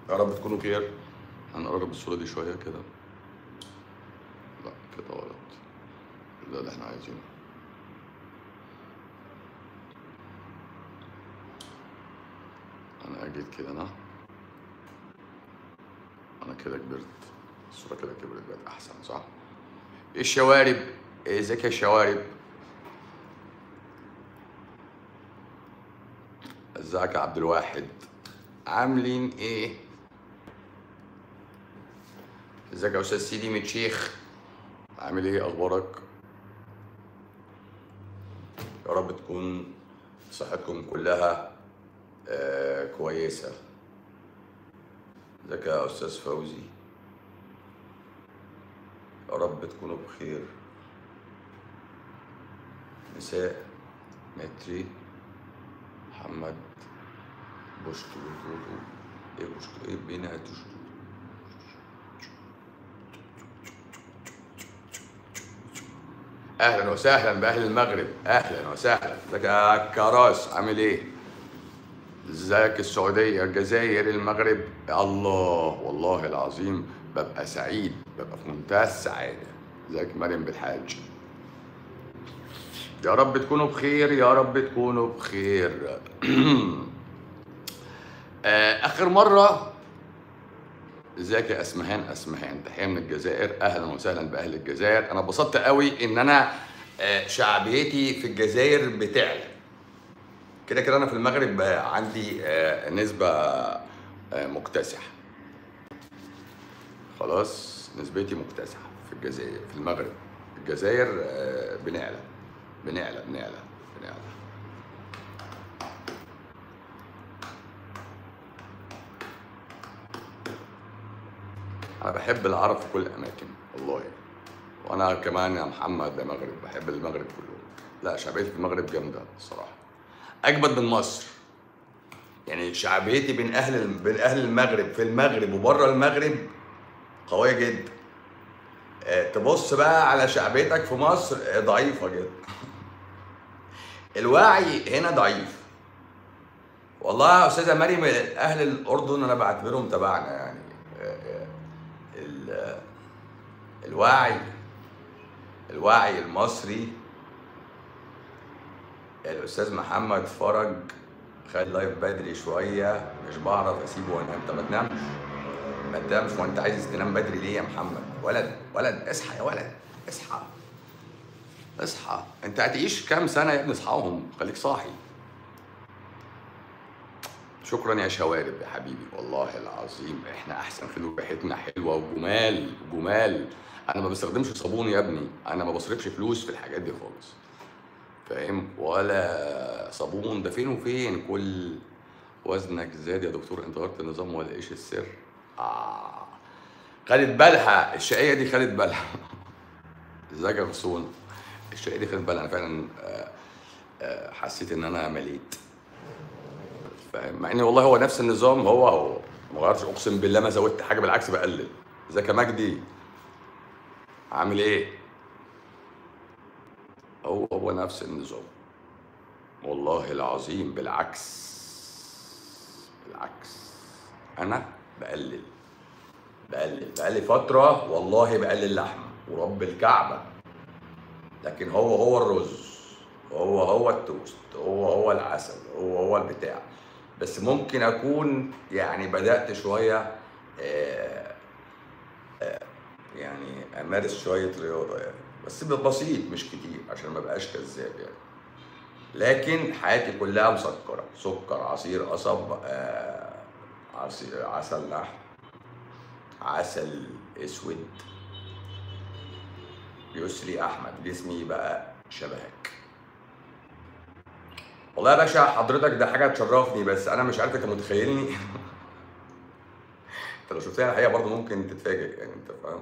يا رب تكونوا بخير هنقرب الصورة دي شوية كده لا كده غلط ده اللي احنا عايزينه انا اجيت كده انا انا كده كبرت الصورة كده كبرت بقت احسن صح الشوارب ازيك يا شوارب ازيك يا عبد الواحد عاملين ايه ازيك يا استاذ سيدي متشيخ عامل ايه اخبارك يا رب تكون صحتكم كلها آه كويسه ازيك يا استاذ فوزي يا رب تكونوا بخير مساء متري محمد بوشتو ايه بوشتو ايه بينا تشتو اهلا وسهلا باهل المغرب اهلا وسهلا ازيك يا كراس عامل ايه ازيك السعوديه الجزائر المغرب يا الله والله العظيم ببقى سعيد ببقى في منتهى السعاده ازيك مريم بالحاج يا رب تكونوا بخير يا رب تكونوا بخير آه، اخر مره ازيك يا اسمهان اسمهان تحيه من الجزائر اهلا وسهلا باهل الجزائر انا اتبسطت قوي ان انا آه، شعبيتي في الجزائر بتعلى كده كده انا في المغرب بقى عندي آه، نسبه آه، مكتسحه خلاص نسبتي مكتسحه في الجزائر في المغرب الجزائر آه، بنعلى بنعلى بنعلى بنعلى انا بحب العرب في كل الاماكن والله وانا كمان يا محمد يا مغرب بحب المغرب كله لا شعبيتي في المغرب جامده الصراحه اجمد من مصر يعني شعبيتي بين اهل بين اهل المغرب في المغرب وبره المغرب قويه جدا آه، تبص بقى على شعبيتك في مصر آه، ضعيفه جدا الوعي هنا ضعيف والله يا استاذه مريم اهل الاردن انا بعتبرهم تبعنا يعني آه، آه، ال- الوعي الوعي المصري الاستاذ محمد فرج خد لايف بدري شويه مش بعرف اسيبه وانام طب ما تنامش ما تنامش وانت عايز تنام بدري ليه يا محمد ولد ولد اصحى يا ولد اصحى اصحى انت هتعيش كام سنه يا ابني اصحاهم خليك صاحي شكرا يا شوارب يا حبيبي والله العظيم احنا احسن خلو ريحتنا حلوه وجمال جمال انا ما بستخدمش صابون يا ابني انا ما بصرفش فلوس في الحاجات دي خالص فاهم ولا صابون ده فين وفين كل وزنك زاد يا دكتور انت غيرت النظام ولا ايش السر آه. خدت بالها الشقيه دي خدت بالها ازيك يا غصون الشقيه دي خدت بالها انا فعلا آه، آه، حسيت ان انا مليت فاهم مع ان والله هو نفس النظام هو هو ما غيرتش اقسم بالله ما زودت حاجه بالعكس بقلل ازيك يا مجدي عامل ايه هو هو نفس النظام والله العظيم بالعكس بالعكس انا بقلل بقلل بقالي فتره والله بقلل لحمه ورب الكعبه لكن هو هو الرز هو هو التوست هو هو العسل هو هو البتاع بس ممكن اكون يعني بدات شويه آه، آه، يعني امارس شويه رياضه يعني بس بسيط مش كتير عشان ما بقاش كذاب يعني لكن حياتي كلها مسكره سكر عصير قصب آه، عصير عسل نحل عسل اسود يسري احمد جسمي بقى شبهك والله يا باشا حضرتك ده حاجه تشرفني بس انا مش عارف انت متخيلني انت لو شفتني الحقيقه برضه ممكن تتفاجئ يعني انت فاهم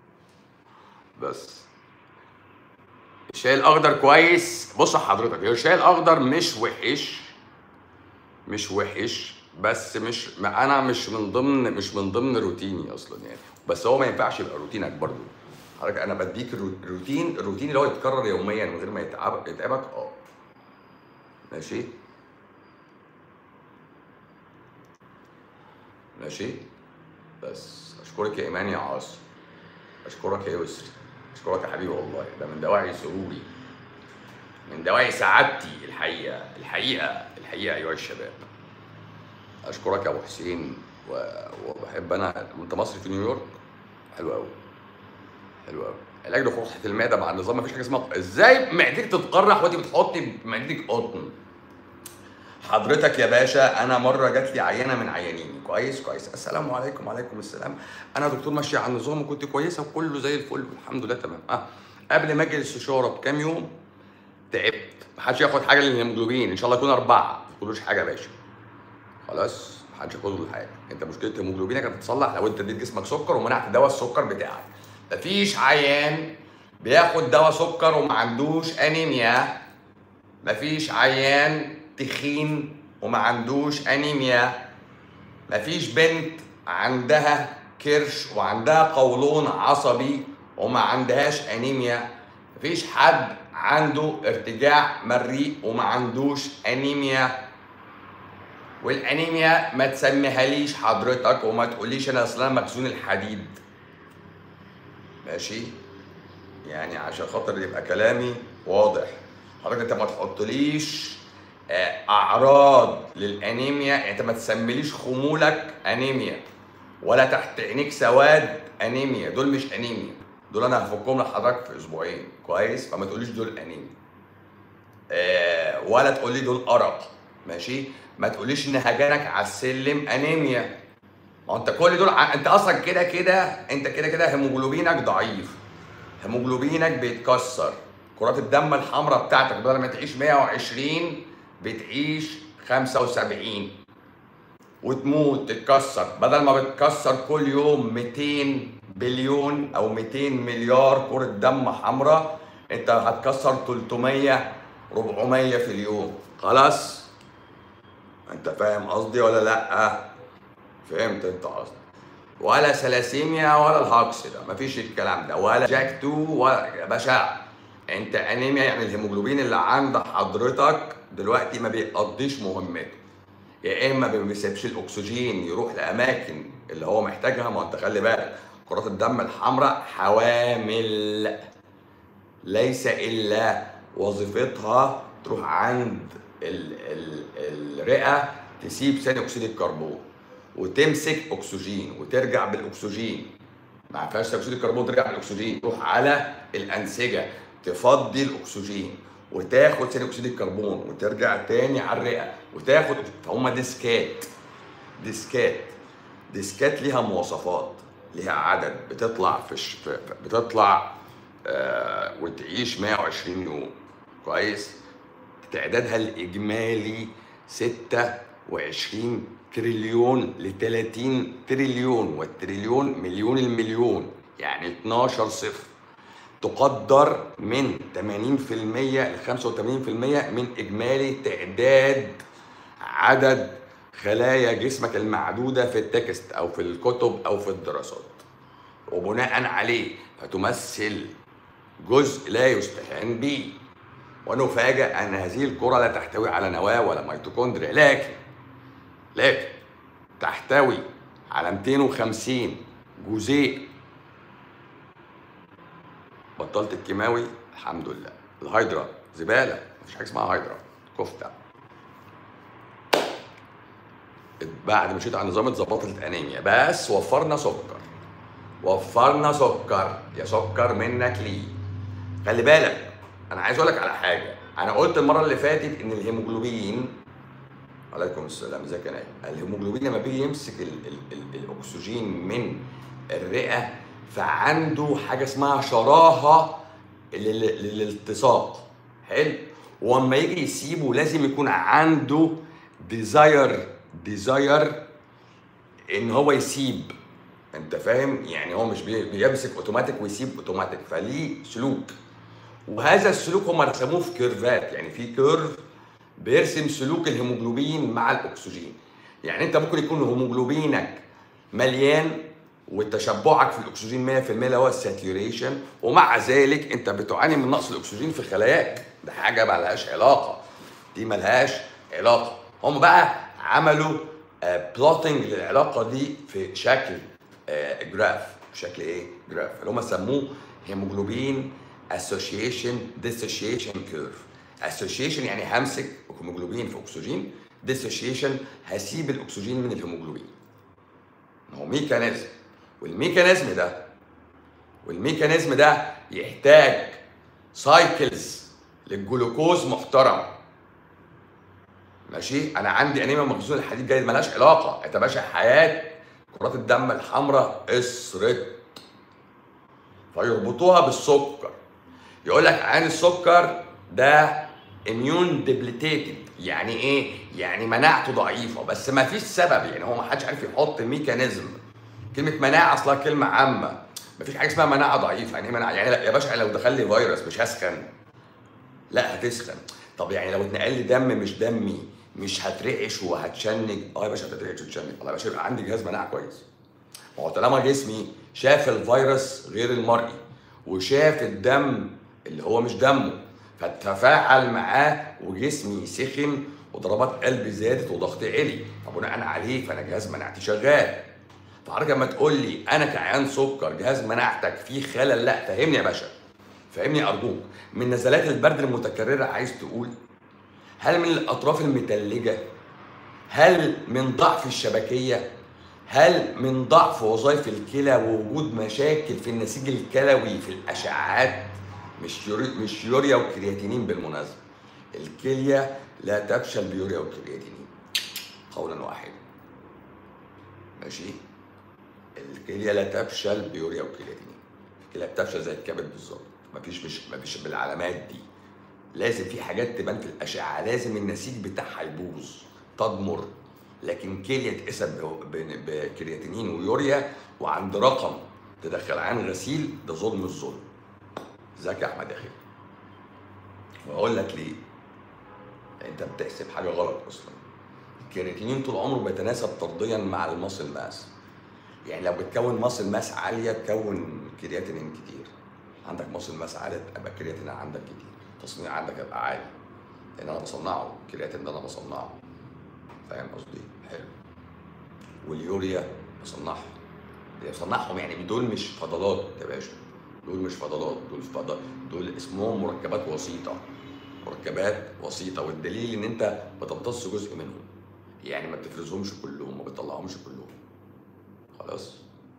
بس الشاي الاخضر كويس بص يا حضرتك الشاي الاخضر مش وحش مش وحش بس مش ما انا مش من ضمن مش من ضمن روتيني اصلا يعني بس هو ما ينفعش يبقى روتينك برضه حضرتك انا بديك الرو- الروتين الروتين اللي هو يتكرر يوميا من غير ما يتعب يتعبك اه ماشي ماشي بس اشكرك يا ايمان يا عاصم اشكرك يا يسري اشكرك يا حبيبي والله ده من دواعي سروري من دواعي سعادتي الحقيقه الحقيقه الحقيقه ايها الشباب اشكرك يا ابو حسين و... وبحب انا وانت مصري في نيويورك حلو قوي حلو قوي علاج لقرحه المعده مع النظام مفيش حاجه اسمها ازاي معدتك تتقرح وانت بتحطي معدتك قطن حضرتك يا باشا انا مره جات لي عينه من عيانيني كويس كويس السلام عليكم وعليكم السلام انا دكتور ماشي على النظام وكنت كويسه وكله زي الفل والحمد لله تمام اه قبل ما اجي الاستشاره بكام يوم تعبت محدش ياخد حاجه للهيموجلوبين ان شاء الله يكون اربعه ما تقولوش حاجه يا باشا خلاص محدش ياخد له حاجه انت مشكله هيموجلوبينك هتتصلح لو انت اديت جسمك سكر ومنعت دواء السكر بتاعك مفيش عيان بياخد دواء سكر وما عندوش انيميا مفيش عيان تخين وما عندوش انيميا مفيش بنت عندها كرش وعندها قولون عصبي وما عندهاش انيميا مفيش حد عنده ارتجاع مريء وما عندوش انيميا والانيميا ما تسميهاليش حضرتك وما تقوليش انا اصلا مخزون الحديد ماشي يعني عشان خاطر يبقى كلامي واضح حضرتك انت ما تحطليش آه، اعراض للانيميا يعني انت ما تسميليش خمولك انيميا ولا تحت عينيك سواد انيميا دول مش انيميا دول انا هفكهم لحضرتك في اسبوعين كويس فما تقوليش دول انيميا آه ولا تقول لي دول ارق ماشي ما تقوليش ان هجانك على السلم انيميا ما هو انت كل دول ع- انت اصلا كده كده انت كده كده هيموجلوبينك ضعيف هيموجلوبينك بيتكسر كرات الدم الحمراء بتاعتك بدل ما تعيش 120 بتعيش 75 وتموت تتكسر بدل ما بتكسر كل يوم 200 بليون او 200 مليار كرة دم حمراء انت هتكسر 300 400 في اليوم خلاص انت فاهم قصدي ولا لا فهمت انت قصدي ولا سلاسيميا ولا الهاكس ده مفيش الكلام ده ولا جاك 2 ولا يا باشا انت انيميا يعني الهيموجلوبين اللي عند حضرتك دلوقتي ما بيقضيش مهمته يا اما ما بيسيبش الاكسجين يروح لاماكن اللي هو محتاجها ما انت خلي بالك كرات الدم الحمراء حوامل ليس الا وظيفتها تروح عند ال ال الرئه تسيب ثاني اكسيد الكربون وتمسك اكسجين وترجع بالاكسجين ما فيهاش ثاني اكسيد الكربون ترجع بالاكسجين تروح على الانسجه تفضي الاكسجين وتاخد ثاني اكسيد الكربون وترجع تاني على الرئه وتاخد فهم ديسكات ديسكات ديسكات ليها مواصفات ليها عدد بتطلع في, الش... في في- بتطلع آه وتعيش 120 يوم كويس تعدادها الاجمالي 26 تريليون ل 30 تريليون والتريليون مليون المليون يعني 12 صفر تقدر من 80% ل 85% من اجمالي تعداد عدد خلايا جسمك المعدوده في التكست او في الكتب او في الدراسات وبناء عليه فتمثل جزء لا يستهان به ونفاجأ أن هذه الكرة لا تحتوي على نواة ولا ميتوكوندريا لكن لكن تحتوي على 250 جزيء بطلت الكيماوي الحمد لله الهيدرا زبالة مفيش حاجة اسمها هيدرا كفتة بعد ما مشيت على نظام اتظبطت الانيميا بس وفرنا سكر وفرنا سكر يا سكر منك ليه خلي بالك انا عايز اقول لك على حاجه انا قلت المره اللي فاتت ان الهيموجلوبين عليكم السلام ازيك يا نايم الهيموجلوبين لما بيجي يمسك ال ال ال الاكسجين من الرئه فعنده حاجه اسمها شراهه لل- للالتصاق حلو واما يجي يسيبه لازم يكون عنده ديزاير ديزاير ان هو يسيب انت فاهم يعني هو مش بي- بيمسك اوتوماتيك ويسيب اوتوماتيك فليه سلوك وهذا السلوك هم رسموه في كيرفات يعني في كيرف بيرسم سلوك الهيموجلوبين مع الاكسجين يعني انت ممكن يكون هيموجلوبينك مليان وتشبعك في الاكسجين 100% اللي هو الساتيوريشن ومع ذلك انت بتعاني من نقص الاكسجين في خلاياك ده حاجه ما لهاش علاقه دي ملهاش علاقه هم بقى عملوا بلوتنج للعلاقه دي في شكل جراف بشكل ايه؟ جراف اللي هم سموه هيموجلوبين اسوشيشن ديسوشيشن كيرف اسوشيشن يعني همسك هيموجلوبين في اكسجين ديسوشيشن هسيب الاكسجين من الهيموجلوبين هو ميكانيزم والميكانيزم ده والميكانيزم ده يحتاج سايكلز للجلوكوز محترم ماشي انا عندي انيميا مخزون الحديد جيد ملهاش علاقه انت باشا حياه كرات الدم الحمراء اسرت فيربطوها بالسكر يقول لك عين السكر ده اميون ديبليتيتد يعني ايه يعني مناعته ضعيفه بس ما فيش سبب يعني هو ما حدش عارف يحط ميكانيزم كلمه مناعه اصلها كلمه عامه ما فيش حاجه اسمها مناعه ضعيفه يعني ايه مناعه يعني لا يا باشا لو دخل لي فيروس مش هسخن لا هتسخن طب يعني لو اتنقل لي دم مش دمي مش هترعش وهتشنج اه يا باشا هتترعش وتشنج الله يا باشا يبقى عندي جهاز مناعه كويس ما هو طالما جسمي شاف الفيروس غير المرئي وشاف الدم اللي هو مش دمه فتفاعل معاه وجسمي سخن وضربات قلبي زادت وضغطي عالي فبناء عليه فانا جهاز مناعتي شغال فحضرتك لما تقول لي انا كعيان سكر جهاز مناعتك فيه خلل لا فهمني يا باشا فهمني ارجوك من نزلات البرد المتكرره عايز تقول هل من الاطراف المتلجه هل من ضعف الشبكيه هل من ضعف وظائف الكلى ووجود مشاكل في النسيج الكلوي في الاشعاعات مش يوري مش يوريا وكرياتينين بالمناسبه الكليه لا تفشل بيوريا وكرياتينين قولا واحدا ماشي الكليه لا تفشل بيوريا وكرياتينين الكليه بتفشل زي الكبد بالظبط مفيش مش مفيش بالعلامات دي لازم في حاجات تبان في الاشعه لازم النسيج بتاعها يبوظ تضمر لكن كليه تقسم ب- ب- بكرياتينين ويوريا وعند رقم تدخل عين غسيل ده ظلم الظلم ازيك يا احمد يا اخي واقول لك ليه انت بتحسب حاجه غلط اصلا الكرياتينين طول عمره بيتناسب طرديا مع المصل ماس يعني لو بتكون مصل ماس عاليه تكون كرياتينين كتير عندك مصل ماس عاليه يبقى الكرياتين عندك كتير التصنيع عندك يبقى عالي لان انا بصنعه الكرياتين ده انا بصنعه فاهم قصدي حلو واليوريا بصنعها اللي بصنعهم يعني دول مش فضلات يا باشا دول مش فضلات دول فضل دول اسمهم مركبات وسيطه مركبات وسيطه والدليل ان انت بتمتص جزء منهم يعني ما بتفرزهمش كلهم ما بتطلعهمش كلهم خلاص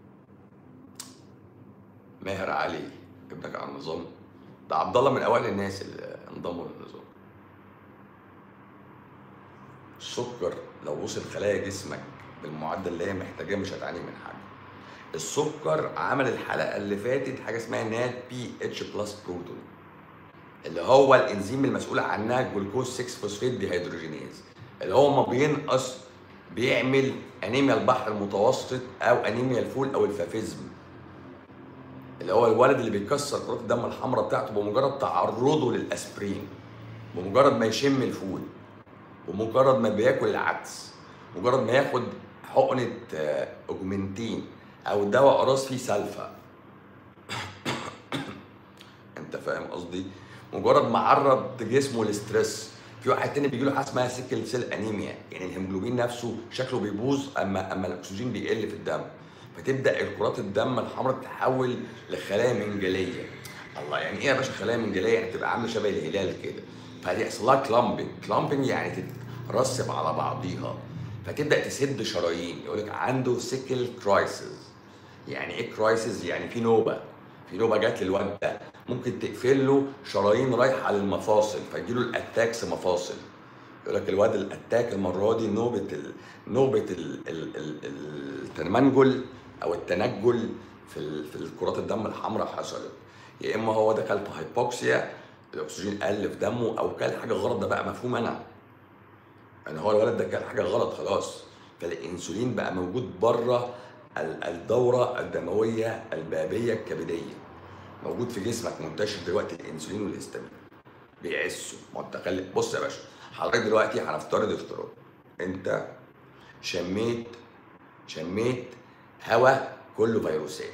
ماهر علي ابنك على النظام ده عبد الله من اوائل الناس اللي انضموا للنظام السكر لو وصل خلايا جسمك بالمعدل اللي هي محتاجاه مش هتعاني من حاجه السكر عمل الحلقه اللي فاتت حاجه اسمها نات بي اتش بلس بروتون اللي هو الانزيم المسؤول عنها الجلوكوز 6 فوسفيت ديهيدروجينيز اللي هو ما بينقص بيعمل انيميا البحر المتوسط او انيميا الفول او الفافيزم اللي هو الولد اللي بيكسر كرات الدم الحمراء بتاعته بمجرد تعرضه للاسبرين بمجرد ما يشم الفول بمجرد ما بياكل العدس مجرد ما ياخد حقنه آه، اوجمنتين او دواء قراص فيه سلفا انت فاهم قصدي مجرد ما عرض جسمه للستريس في واحد تاني بيجي له حاجه اسمها سيكل سيل انيميا يعني الهيموجلوبين نفسه شكله بيبوظ اما اما الاكسجين بيقل في الدم فتبدا الكرات الدم الحمراء تتحول لخلايا منجليه الله يعني ايه يا باشا خلايا منجليه يعني تبقى عامله شبه الهلال كده فيحصل لها كلامبنج كلامبنج يعني تترسب على بعضيها فتبدا تسد شرايين يقول لك عنده سيكل كرايسيس يعني ايه كرايسيس يعني في نوبه في نوبه جات للواد ده ممكن تقفل له شرايين رايحه للمفاصل فيجيله الاتاكس مفاصل يقول لك الواد الاتاك المره دي نوبه ال... نوبه ال... ال... ال... التنمنجل او التنجل في ال... في الكرات الدم الحمراء حصلت يا اما هو دخل في هايبوكسيا الاكسجين قل في دمه او كل حاجه غلط ده بقى مفهوم انا ان هو الولد ده كان حاجه غلط خلاص فالانسولين بقى موجود بره ال- الدوره الدمويه البابيه الكبديه موجود في جسمك منتشر دلوقتي الانسولين والهستامين بيعسوا ما انت خلي بص يا باشا حضرتك دلوقتي هنفترض افتراض انت شميت شميت هواء كله فيروسات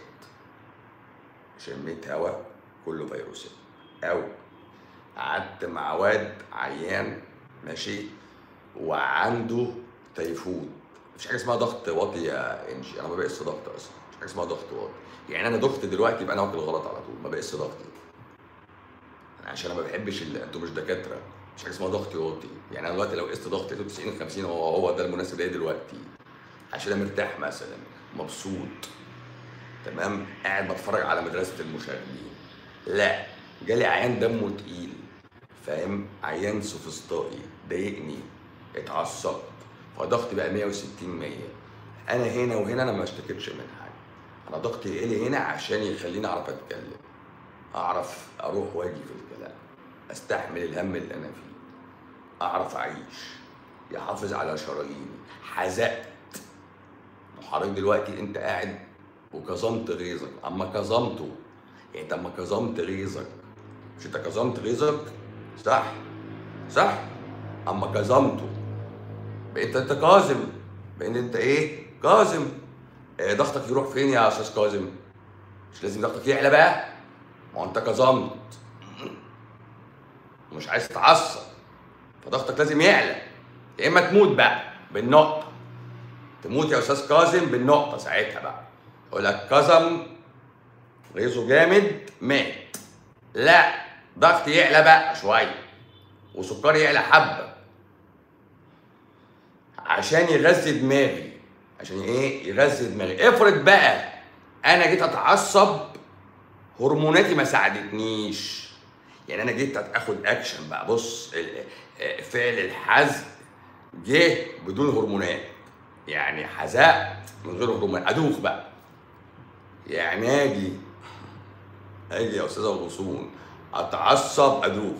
شميت هواء كله فيروسات او قعدت مع واد عيان ماشي وعنده تيفود مفيش حاجه اسمها ضغط واطي يا انجي انا ما بقيس ضغط اصلا مفيش حاجه اسمها ضغط واطي يعني انا ضغط دلوقتي يبقى انا واكل غلط على طول ما بقيس ضغطي عشان انا ما بحبش ال... انتوا مش دكاتره مش حاجه اسمها ضغط واطي يعني انا دلوقتي لو قست ضغطي لقيته 90 50 هو هو ده المناسب ليا دلوقتي عشان انا مرتاح مثلا مبسوط تمام قاعد بتفرج على مدرسه المشاغبين لا جالي عيان دمه تقيل فاهم عيان سوفسطائي ضايقني اتعصبت فضغطي بقى 160 100 انا هنا وهنا انا ما اشتكيتش من حاجه انا ضغطي عالي هنا عشان يخليني اعرف اتكلم اعرف اروح واجي في الكلام استحمل الهم اللي انا فيه اعرف اعيش يحافظ على شراييني حزقت حضرتك دلوقتي انت قاعد وكظمت غيظك اما كظمته يعني انت اما كظمت غيظك مش انت كظمت غيظك صح صح اما كظمته بقيت انت كاظم بقيت انت ايه كاظم إيه ضغطك يروح فين يا استاذ كاظم مش لازم ضغطك يعلى بقى ما هو انت كظمت ومش عايز تتعصب فضغطك لازم يعلى يا اما تموت بقى بالنقطه تموت يا استاذ كاظم بالنقطه ساعتها بقى يقول لك كظم غيظه جامد مات لا ضغط يعلى بقى شويه وسكري يعلى حبه عشان يغذي دماغي عشان ايه يغذي دماغي افرض بقى انا جيت اتعصب هرموناتي ما ساعدتنيش يعني انا جيت اخد اكشن بقى بص ال- آه، فعل الحزق جه بدون هرمونات يعني حزقت من غير هرمونات ادوخ بقى يعني اجي اجي يا استاذه الغصون اتعصب ادوخ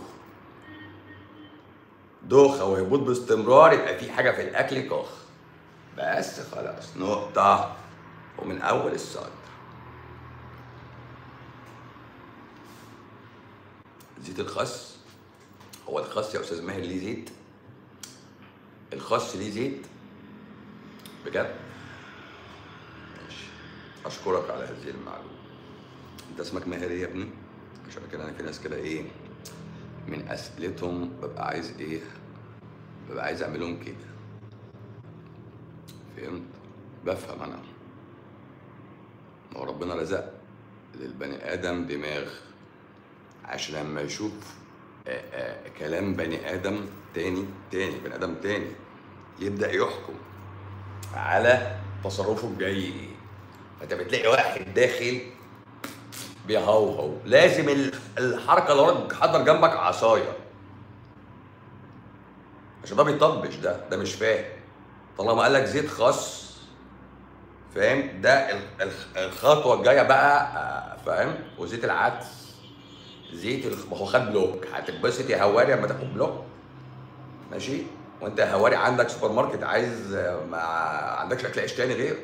دوخه وهبوط باستمرار يبقى في حاجه في الاكل كخ بس خلاص نقطه ومن اول السطر زيت الخس هو الخس يا استاذ ماهر ليه زيت الخس ليه زيت بجد ماشي اشكرك على هذه المعلومه انت اسمك ماهر إيه يا ابني عشان كده انا في ناس كده ايه من اسئلتهم ببقى عايز ايه ببقى عايز اعملهم كده فهمت بفهم انا ما هو ربنا رزق للبني ادم دماغ عشان لما يشوف آه، آه، كلام بني ادم تاني تاني بني ادم تاني يبدا يحكم على تصرفه الجاي ايه فانت بتلاقي واحد داخل بيهوهو لازم ال- الحركه اللي وراك حضر جنبك عصايه عشان ده بيطبش ده ده مش فاهم طالما قال لك زيت خاص فاهم ده ال- ال- الخطوه الجايه بقى آه، فاهم وزيت العدس زيت الخ... ما هو خد بلوك هتتبسط يا هواري لما تاخد بلوك ماشي وانت يا هواري عندك سوبر ماركت عايز آه، ما عندكش اكل عيش تاني غير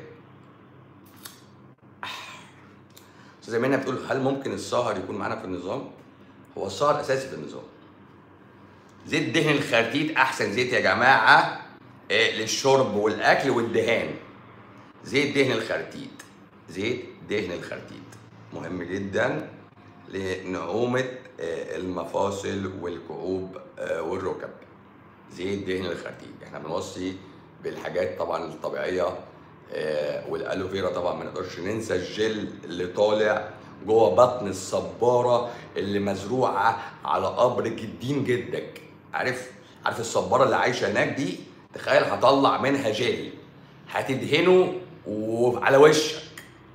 استاذه منى بتقول هل ممكن السهر يكون معانا في النظام؟ هو السهر اساسي في النظام. زيت دهن الخرتيت احسن زيت يا جماعه آه، للشرب والاكل والدهان. زيت دهن الخرتيت. زيت دهن الخرتيت مهم جدا لنعومه آه، المفاصل والكعوب آه، والركب. زيت دهن الخرتيت احنا بنوصي بالحاجات طبعا الطبيعيه آه، والالوفيرا طبعا ما نقدرش ننسى الجل اللي طالع جوه بطن الصباره اللي مزروعه على قبر جدين جدك عارف عارف الصباره اللي عايشه هناك دي تخيل هطلع منها جل هتدهنه وعلى وشك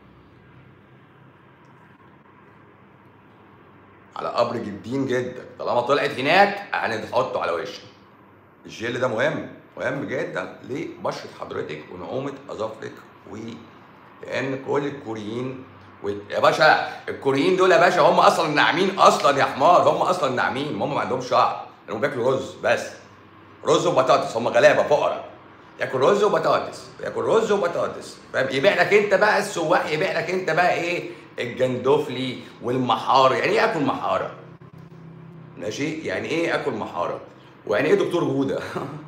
على قبر جدين جدك طالما طلعت هناك هنحطه على وشك الجل ده مهم مهم جدا لبشره حضرتك ونعومه اظافرك و لان كل الكوريين و... يا باشا الكوريين دول يا باشا هم اصلا ناعمين اصلا يا حمار هم اصلا ناعمين هم ما عندهمش شعر هم بياكلوا رز بس رز وبطاطس هم غلابه فقراء ياكل رز وبطاطس ياكل رز وبطاطس فاهم يبيع لك انت بقى السواق يبيع لك انت بقى ايه الجندفلي والمحار يعني ايه اكل محاره ماشي يعني ايه اكل محاره ويعني ايه دكتور جوده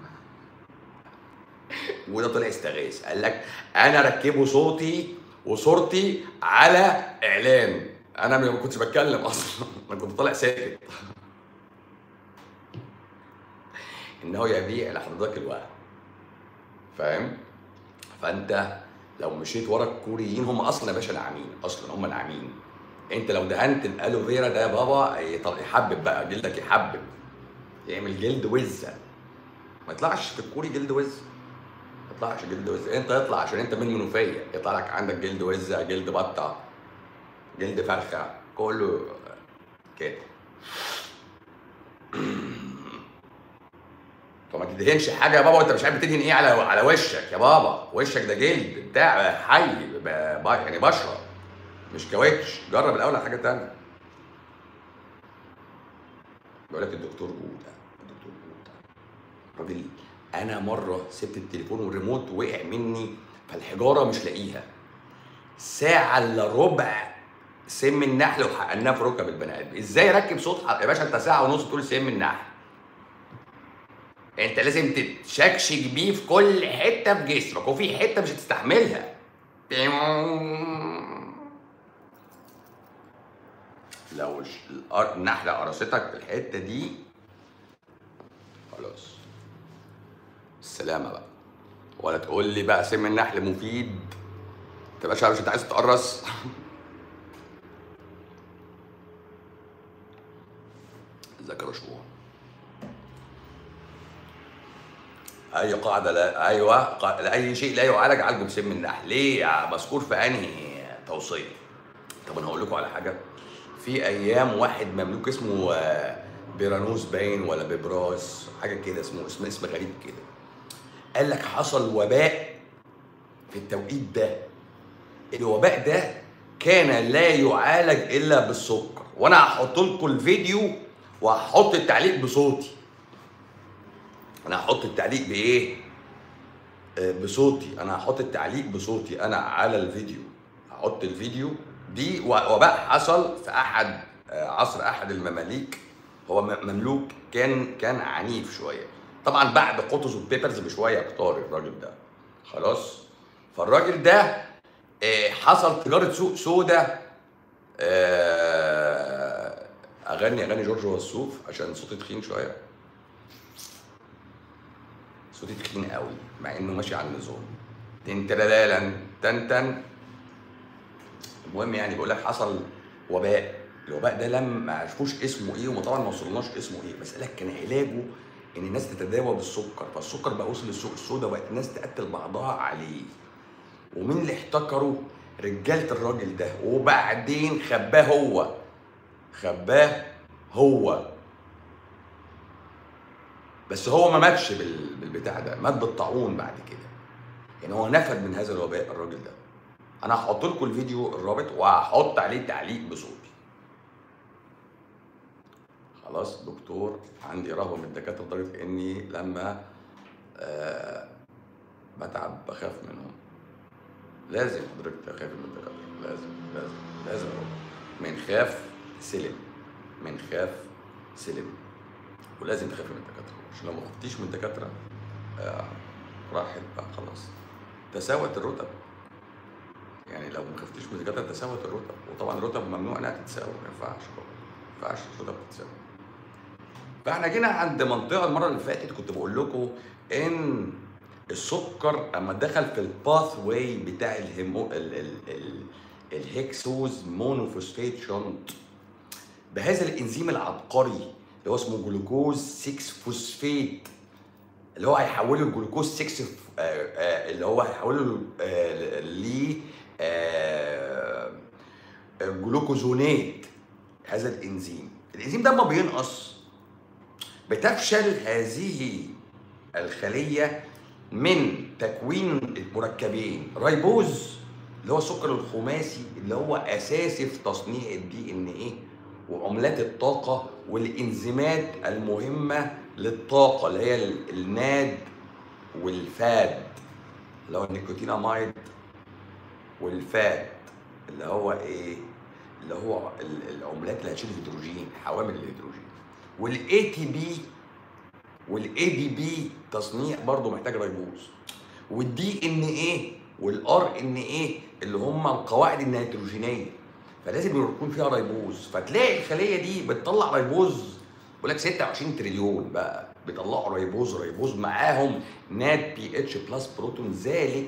وده طلع استغاث قال لك انا ركبوا صوتي وصورتي على اعلان انا ما كنتش بتكلم اصلا انا كنت طالع ساكت انه يبيع لحضرتك الوهم فاهم فانت لو مشيت ورا الكوريين هم اصلا يا باشا ناعمين اصلا هم ناعمين انت لو دهنت الالوفيرا ده يا بابا يط- يحبب بقى جلدك يحبب يعمل جلد وزه ما يطلعش في الكوري جلد وزه ما يطلعش جلد وزه انت يطلع عشان انت من منوفيه يطلع لك عندك جلد وزه جلد بطه جلد فرخه كله كده فما تدهنش حاجه يا بابا وانت مش عارف بتدهن ايه على على وشك يا بابا وشك ده جلد بتاع حي ب- ب- يعني بشره مش كاوتش جرب الاول على حاجه تانية بيقول لك الدكتور جوده الدكتور جوده راجل انا مره سبت التليفون والريموت وقع مني فالحجاره مش لاقيها ساعه الا ربع سم النحل وحقناه في ركب البني ادم ازاي اركب صوت ح- يا باشا انت ساعه ونص تقول سم النحل انت لازم تتشكشك بيه في كل حته في جسمك وفي حته مش هتستحملها لو ش- الأر- النحله قرصتك في الحته دي خلاص السلامه بقى ولا تقول لي بقى سم النحل مفيد انت باشا مش انت عايز تقرص ازيك يا رشوان اي قاعده لا ايوه قا... لاي شيء لا يعالج عالجه بسم النحل ليه يا مذكور في انهي توصيه طب انا هقول لكم على حاجه في ايام واحد مملوك اسمه آه، بيرانوس باين ولا بيبراس حاجه كده اسمه اسم اسم غريب كده قال لك حصل وباء في التوقيت ده الوباء ده كان لا يعالج الا بالسكر وانا هحط لكم الفيديو وهحط التعليق بصوتي انا هحط التعليق بايه آه، بصوتي انا هحط التعليق بصوتي انا على الفيديو هحط الفيديو دي و- وباء حصل في احد آه، عصر احد المماليك هو م- مملوك كان كان عنيف شويه طبعا بعد قطز وبيبرز بشويه اختار الراجل ده خلاص فالراجل ده آه، حصل تجاره سوق سودا آه، اغني اغاني جورج وسوف عشان صوتي تخين شويه صوتي تخين قوي مع انه ماشي على النظام تن ترلالا تن تن المهم يعني بيقول لك حصل وباء الوباء ده لم ما عرفوش اسمه ايه وطبعا ما وصلناش اسمه ايه بس قال لك كان علاجه ان الناس تتداوى بالسكر فالسكر بقى وصل للسوق السوداء وبقت الناس تقتل بعضها عليه ومين اللي احتكروا رجاله الراجل ده وبعدين خباه هو خباه هو بس هو ما ماتش بال- بالبتاع ده مات بالطاعون بعد كده يعني هو نفد من هذا الوباء الراجل ده انا هحط لكم الفيديو الرابط وهحط عليه تعليق بصوتي خلاص دكتور عندي رهبه من الدكاتره لدرجه اني لما آه بتعب بخاف منهم لازم حضرتك تخافي من الدكاتره لازم لازم لازم يا رب. من خاف سلم من خاف سلم ولازم تخافي من الدكاتره عشان لو ما خفتيش من الدكاتره آه راحت بقى خلاص تساوت الرتب يعني لو ما خفتيش من الدكاتره تساوت الرتب وطبعا الرتب ممنوع انها تتساوي ما ينفعش ما ينفعش الرتب تتساوي فاحنا جينا عند منطقه المره اللي فاتت كنت بقول لكم ان السكر اما دخل في الباث واي بتاع الهيمو ال ال ال الهكسوز مونوفوسفات شنط بهذا الانزيم العبقري اللي هو اسمه جلوكوز 6 فوسفات اللي هو هيحوله الجلوكوز 6 ف- آه، آه، اللي هو هيحوله آه، ل آه، جلوكوزونات هذا الانزيم الانزيم ده لما بينقص بتفشل هذه الخليه من تكوين مركبين ريبوز اللي هو السكر الخماسي اللي هو اساسي في تصنيع الدي ان ايه وعملات الطاقه والانزيمات المهمه للطاقه اللي هي ال- الناد والفاد اللي هو النيكوتينامايد والفاد اللي هو ايه اللي هو ال- العملات اللي هتشيل الهيدروجين حوامل الهيدروجين والاي تي بي والاي دي بي تصنيع برضه محتاج ريبوز والدي ان ايه والار ان ايه اللي هم القواعد النيتروجينيه فلازم يكون فيها ريبوز فتلاقي الخليه دي بتطلع ريبوز بيقول لك 26 تريليون بقى بيطلعوا ريبوز ريبوز معاهم نات بي اتش بلس بروتون ذلك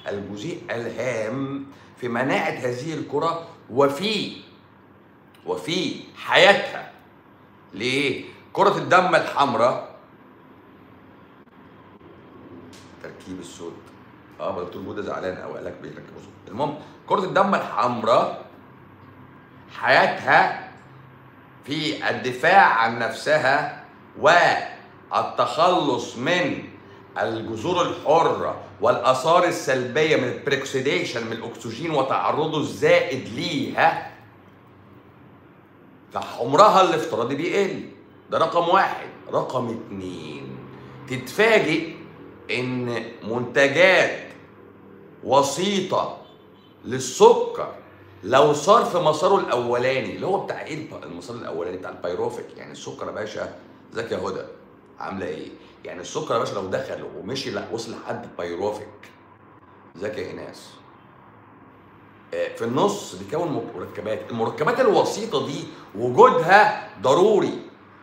الجزيء الهام في مناعة هذه الكرة وفي وفي حياتها ليه؟ كرة الدم الحمراء تركيب الصوت اه ما دكتور جوده زعلان قوي قال لك بيركبوا صوت المهم كرة الدم الحمراء حياتها في الدفاع عن نفسها والتخلص من الجذور الحرة والآثار السلبية من البريكسيديشن من الأكسجين وتعرضه الزائد ليها فعمرها الافتراضي بيقل ده رقم واحد رقم اتنين تتفاجئ ان منتجات وسيطة للسكر لو صار في مساره الاولاني اللي هو بتاع ايه المسار الاولاني بتاع البيروفيك يعني السكر يا باشا ازيك يا هدى عامله ايه يعني السكر يا باشا لو دخل ومشي لا وصل لحد بيروفيك ازيك يا ايناس آه، في النص بيكون مركبات المركبات الوسيطه دي وجودها ضروري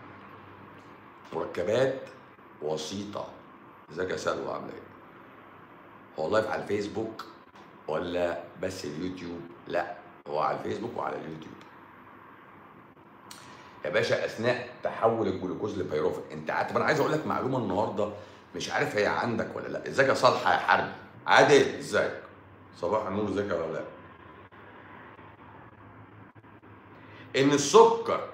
مركبات وسيطه ازيك يا سلوى عامله ايه هو لايف على الفيسبوك ولا بس اليوتيوب لا هو على الفيسبوك وعلى اليوتيوب يا باشا اثناء تحول الجلوكوز لبيروفيك انت عارف انا عايز اقول لك معلومه النهارده مش عارف هي عندك ولا لا ازيك يا صالحه يا حرب عادل ازيك صباح النور ازيك يا ولا ان السكر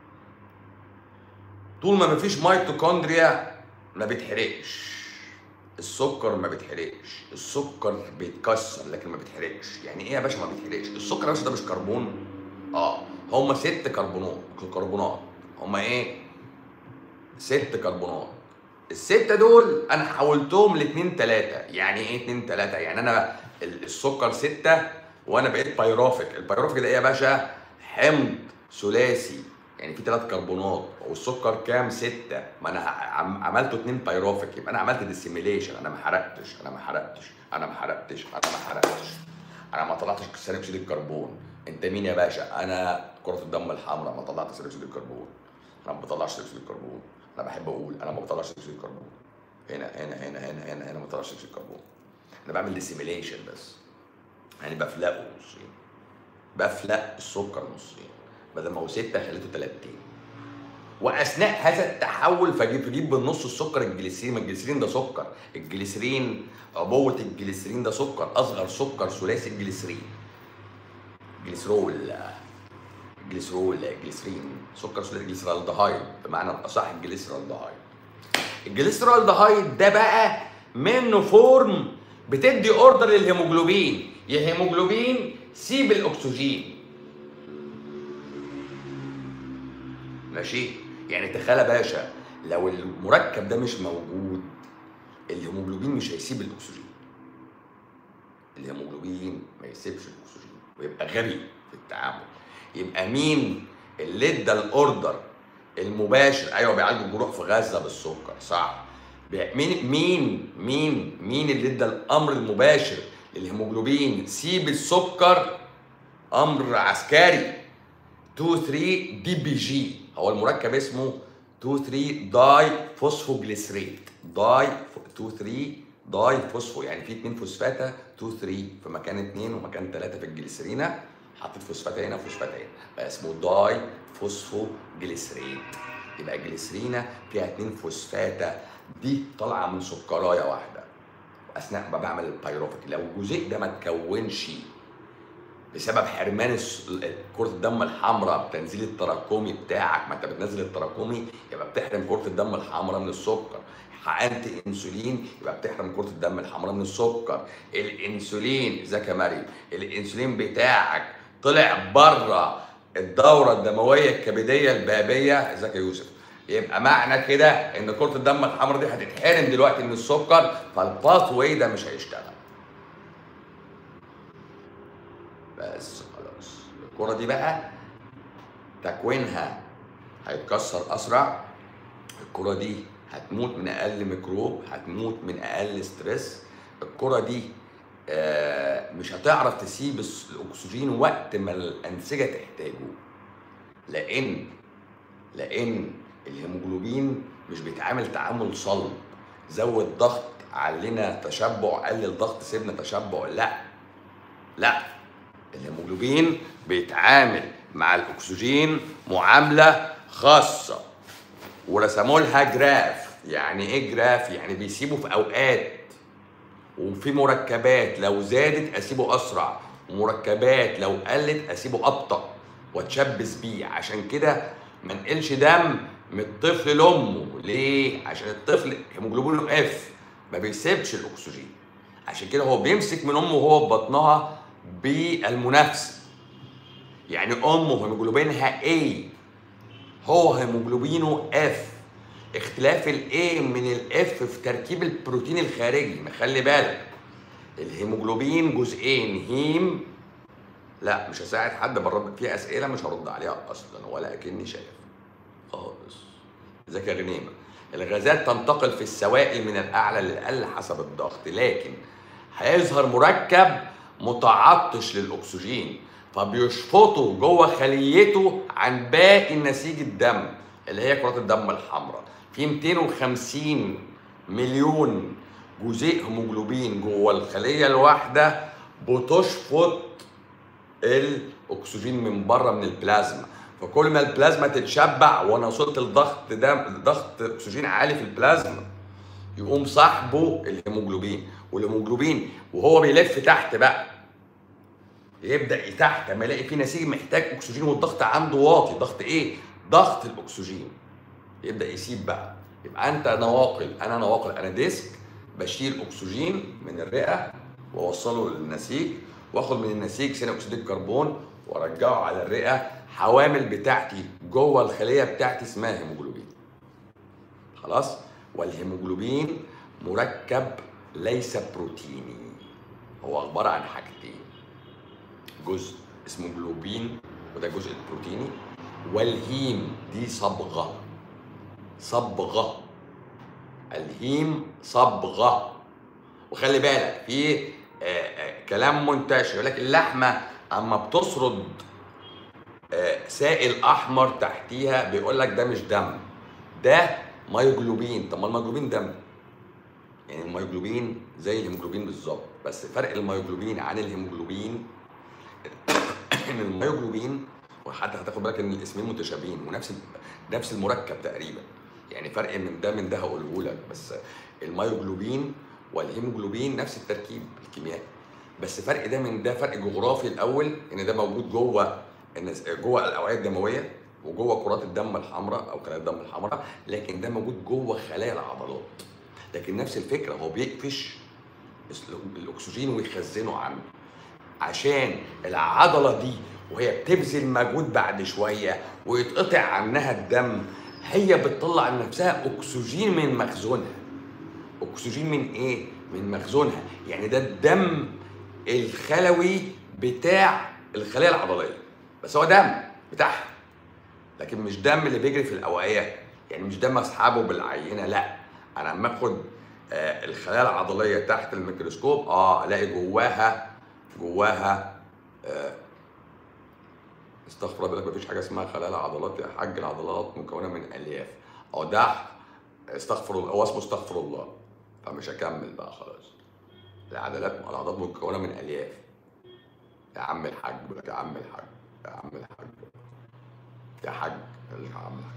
طول ما مفيش ميتوكوندريا ما بيتحرقش السكر ما بيتحرقش السكر بيتكسر لكن ما بيتحرقش يعني ايه يا باشا ما بيتحرقش السكر يا باشا ده مش كربون اه هما ست كربونات كربونات هما ايه ست كربونات الستة دول انا حولتهم لاتنين تلاتة يعني ايه اتنين تلاتة يعني انا ال- السكر ستة وانا بقيت بايروفيك البايروفيك ده ايه يا باشا حمض ثلاثي يعني في ثلاث كربونات والسكر كام ستة ما انا عم- عملته اتنين بايروفيك يبقى انا عملت ديسيميليشن انا ما حرقتش انا ما حرقتش انا ما حرقتش انا ما حرقتش انا ما طلعتش ثاني اكسيد الكربون انت مين يا باشا انا كرة الدم الحمراء ما طلعت ثاني اكسيد الكربون انا ما بطلعش ثاني اكسيد الكربون انا بحب اقول انا ما بطلعش ثاني اكسيد الكربون هنا هنا هنا هنا هنا هنا ما بطلعش ثاني اكسيد الكربون انا بعمل ديسيميليشن بس يعني بفلقه نصين بفلق السكر نصين بدل ما هو ستة خليته تلاتين واثناء هذا التحول فجيب فجيب بالنص السكر الجليسرين ما الجليسرين ده سكر الجليسرين عبوه الجليسرين ده سكر اصغر سكر ثلاثي الجليسرين جليسرول جليسرول جليسرين سكر ثلاثي جليسرالدهايد بمعنى الاصح الجليسرالدهايد الجليسرالدهايد ده بقى منه فورم بتدي اوردر للهيموجلوبين يا هيموجلوبين سيب الاكسجين ماشي يعني تخيل يا باشا لو المركب ده مش موجود الهيموجلوبين مش هيسيب الاكسجين الهيموجلوبين ما يسيبش الاكسجين ويبقى غبي في التعامل يبقى مين اللي ادى الاوردر المباشر ايوه بيعالجوا الجروح في غزه بالسكر صح بي- مين مين مين مين اللي ادى الامر المباشر للهيموجلوبين سيب السكر امر عسكري 2 3 دي بي جي هو المركب اسمه 2 3 داي فوسفوجليسريت داي 2 3 داي فوسفو يعني في اتنين فوسفاتا 2 3 في مكان اتنين ومكان ثلاثه في الجليسرينه حطيت فوسفاتا هنا وفوسفاتا هنا بقى اسمه داي فوسفوجليسريت يبقى الجليسرينه فيها اتنين فوسفاتا دي طالعه من سكرايه واحده اثناء ما بعمل البيروفيك لو الجزيء ده ما تكونش بسبب حرمان الس- كرة الدم الحمراء بتنزيل التراكمي بتاعك ما انت بتنزل التراكمي يبقى بتحرم كرة الدم الحمراء من السكر حقنت انسولين يبقى بتحرم كرة الدم الحمراء من السكر الانسولين ازيك يا مريم الانسولين بتاعك طلع بره الدورة الدموية الكبدية البابية ازيك يا يوسف يبقى معنى كده ان كرة الدم الحمراء دي هتتحرم دلوقتي من السكر فالباث واي ده مش هيشتغل بس خلاص الكرة دي بقى تكوينها هيتكسر أسرع الكرة دي هتموت من أقل ميكروب هتموت من أقل ستريس الكرة دي آه، مش هتعرف تسيب الس- الأكسجين وقت ما الأنسجة تحتاجه لأن لأن الهيموجلوبين مش بيتعامل تعامل صلب زود ضغط علينا تشبع قلل ضغط سيبنا تشبع لا لا الهيموجلوبين بيتعامل مع الاكسجين معامله خاصه ورسموا لها جراف يعني ايه جراف يعني بيسيبه في اوقات وفي مركبات لو زادت اسيبه اسرع ومركبات لو قلت اسيبه ابطا واتشبث بيه عشان كده ما نقلش دم من الطفل لامه ليه عشان الطفل هيموجلوبينه اف ما بيسيبش الاكسجين عشان كده هو بيمسك من امه وهو في بطنها بالمنافسه يعني امه هيموجلوبينها A هو هيموجلوبينه اف اختلاف الاي من الاف في تركيب البروتين الخارجي ما خلي بالك الهيموجلوبين جزئين هيم لا مش هساعد حد بالرد في اسئله مش هرد عليها اصلا ولا اكني شايف خالص ازيك يا غنيمه الغازات تنتقل في السوائل من الاعلى للاقل حسب الضغط لكن هيظهر مركب متعطش للاكسجين فبيشفطه جوه خليته عن باقي نسيج الدم اللي هي كرات الدم الحمراء في 250 مليون جزيء هيموجلوبين جوه الخليه الواحده بتشفط الاكسجين من بره من البلازما فكل ما البلازما تتشبع وانا وصلت لضغط دم ضغط اكسجين عالي في البلازما يقوم صاحبه الهيموجلوبين والهيموجلوبين وهو بيلف تحت بقى يبدا تحت لما يلاقي في نسيج محتاج اكسجين والضغط عنده واطي ضغط ايه ضغط الاكسجين يبدا يسيب بقى يبقى انت نواقل انا نواقل انا ديسك بشيل اكسجين من الرئه واوصله للنسيج واخد من النسيج ثاني اكسيد الكربون وارجعه على الرئه حوامل بتاعتي جوه الخليه بتاعتي اسمها هيموجلوبين خلاص والهيموجلوبين مركب ليس بروتيني هو عباره عن حاجتين جزء اسمه جلوبين وده الجزء البروتيني والهيم دي صبغه صبغه الهيم صبغه وخلي بالك في آه، آه، كلام منتشر يقول لك اللحمه اما بتسرد آه، سائل احمر تحتيها بيقول لك ده مش دم ده مايوجلوبين طب ما المايوجلوبين دم يعني المايوجلوبين زي الهيموجلوبين بالظبط بس فرق المايوجلوبين عن الهيموجلوبين ان المايوجلوبين وحتى هتاخد بالك ان الاسمين متشابهين ونفس نفس المركب تقريبا يعني فرق من ده من ده هقوله لك بس المايوجلوبين والهيموجلوبين نفس التركيب الكيميائي بس فرق ده من ده فرق جغرافي الاول ان ده موجود جوه النس- جوه الاوعيه الدمويه وجوه كرات الدم الحمراء او خلايا الدم الحمراء لكن ده موجود جوه خلايا العضلات لكن نفس الفكره هو بيقفش الاكسجين ويخزنه عنه عشان العضله دي وهي بتبذل مجهود بعد شويه ويتقطع عنها الدم هي بتطلع لنفسها اكسجين من مخزونها اكسجين من ايه من مخزونها يعني ده الدم الخلوي بتاع الخليه العضليه بس هو دم بتاعها لكن مش دم اللي بيجري في الاوعيه يعني مش دم اسحبه بالعينه لا انا لما اخد آه، الخلايا العضليه تحت الميكروسكوب اه الاقي جواها جواها آه، استغفر الله بيقول لك مفيش حاجه اسمها خلايا العضلات يا حاج العضلات مكونه من الياف اه ده استغفر الله هو اسمه استغفر الله فمش هكمل بقى خلاص العضلات العضلات مكونه من الياف يا عم الحاج بيقول لك يا عم الحاج يا عم الحاج يا حاج يا عم الحاج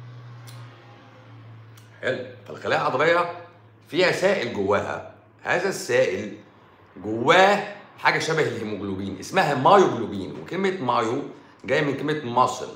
حلو فالخلايا العضليه فيها سائل جواها هذا السائل جواه حاجه شبه الهيموجلوبين اسمها مايوجلوبين وكلمه مايو جايه من كلمه ماسل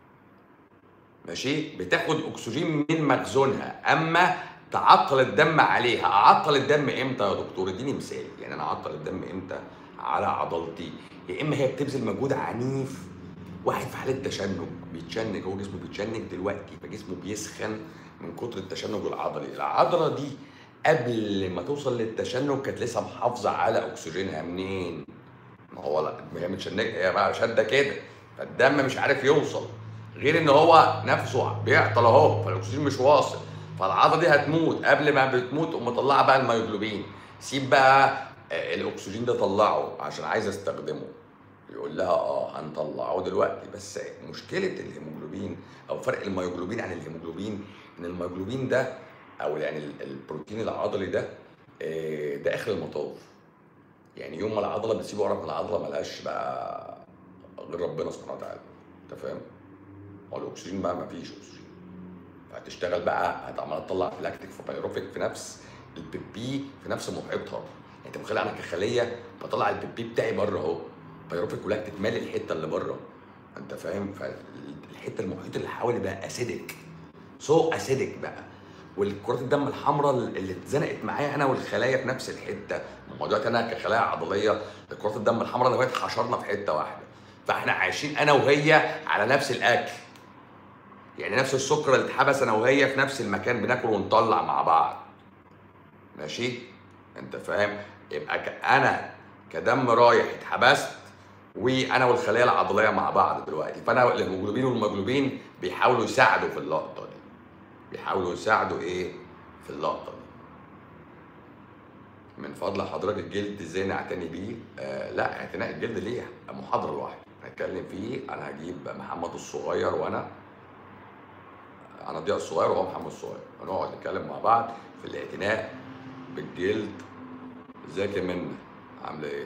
ماشي بتاخد اكسجين من مخزونها اما تعطل الدم عليها اعطل الدم امتى يا دكتور اديني مثال يعني انا اعطل الدم امتى على عضلتي يا اما هي بتبذل مجهود عنيف واحد في حاله تشنج بيتشنج هو جسمه بيتشنج دلوقتي فجسمه بيسخن من كتر التشنج العضلي العضله دي قبل ما توصل للتشنج كانت لسه محافظه على اكسجينها منين ما هو لا ما هي متشنجه هي بقى شاده كده فالدم مش عارف يوصل غير ان هو نفسه بيعطل اهو فالاكسجين مش واصل فالعضله دي هتموت قبل ما بتموت تقوم مطلعه بقى الميوجلوبين سيب بقى آه، الاكسجين ده طلعه عشان عايز استخدمه يقول لها اه هنطلعه دلوقتي بس مشكله الهيموجلوبين او فرق الميوجلوبين عن الهيموجلوبين ان الميوجلوبين ده او يعني ال- البروتين العضلي ده آه، ده اخر المطاف يعني يوم ما العضله بتسيب ورق من العضله ملهاش بقى غير ربنا سبحانه وتعالى انت فاهم؟ هو الاكسجين بقى مفيش اكسجين فهتشتغل بقى هتعمل تطلع فلاكتيك فبايروفيك في نفس البي بي في نفس محيطها يعني انت متخيل انا كخليه بطلع البي بي بتاعي بره اهو بايروفيك ولاكتيك مالي الحته اللي بره انت فاهم فالحته المحيط اللي حوالي بقى اسيدك سو اسيدك بقى والكرات الدم الحمراء اللي اتزنقت معايا انا والخلايا في نفس الحته ما هو دلوقتي انا كخلايا عضليه كرات الدم الحمراء انا وهي اتحشرنا في حته واحده فاحنا عايشين انا وهي على نفس الاكل يعني نفس السكر اللي اتحبس انا وهي في نفس المكان بناكل ونطلع مع بعض ماشي انت فاهم يبقى ك- انا كدم رايح اتحبست وانا والخلايا العضليه مع بعض دلوقتي فانا الهيموجلوبين والمجلوبين بيحاولوا يساعدوا في اللقطه دي بيحاولوا يساعدوا ايه في اللقطه دي من فضل حضرتك الجلد ازاي نعتني بيه آه لا اعتناء الجلد ليه محاضره لوحده هنتكلم فيه انا هجيب محمد الصغير وانا انا ضياء الصغير وهو محمد الصغير هنقعد نتكلم مع بعض في الاعتناء بالجلد ازيك يا منى عامله ايه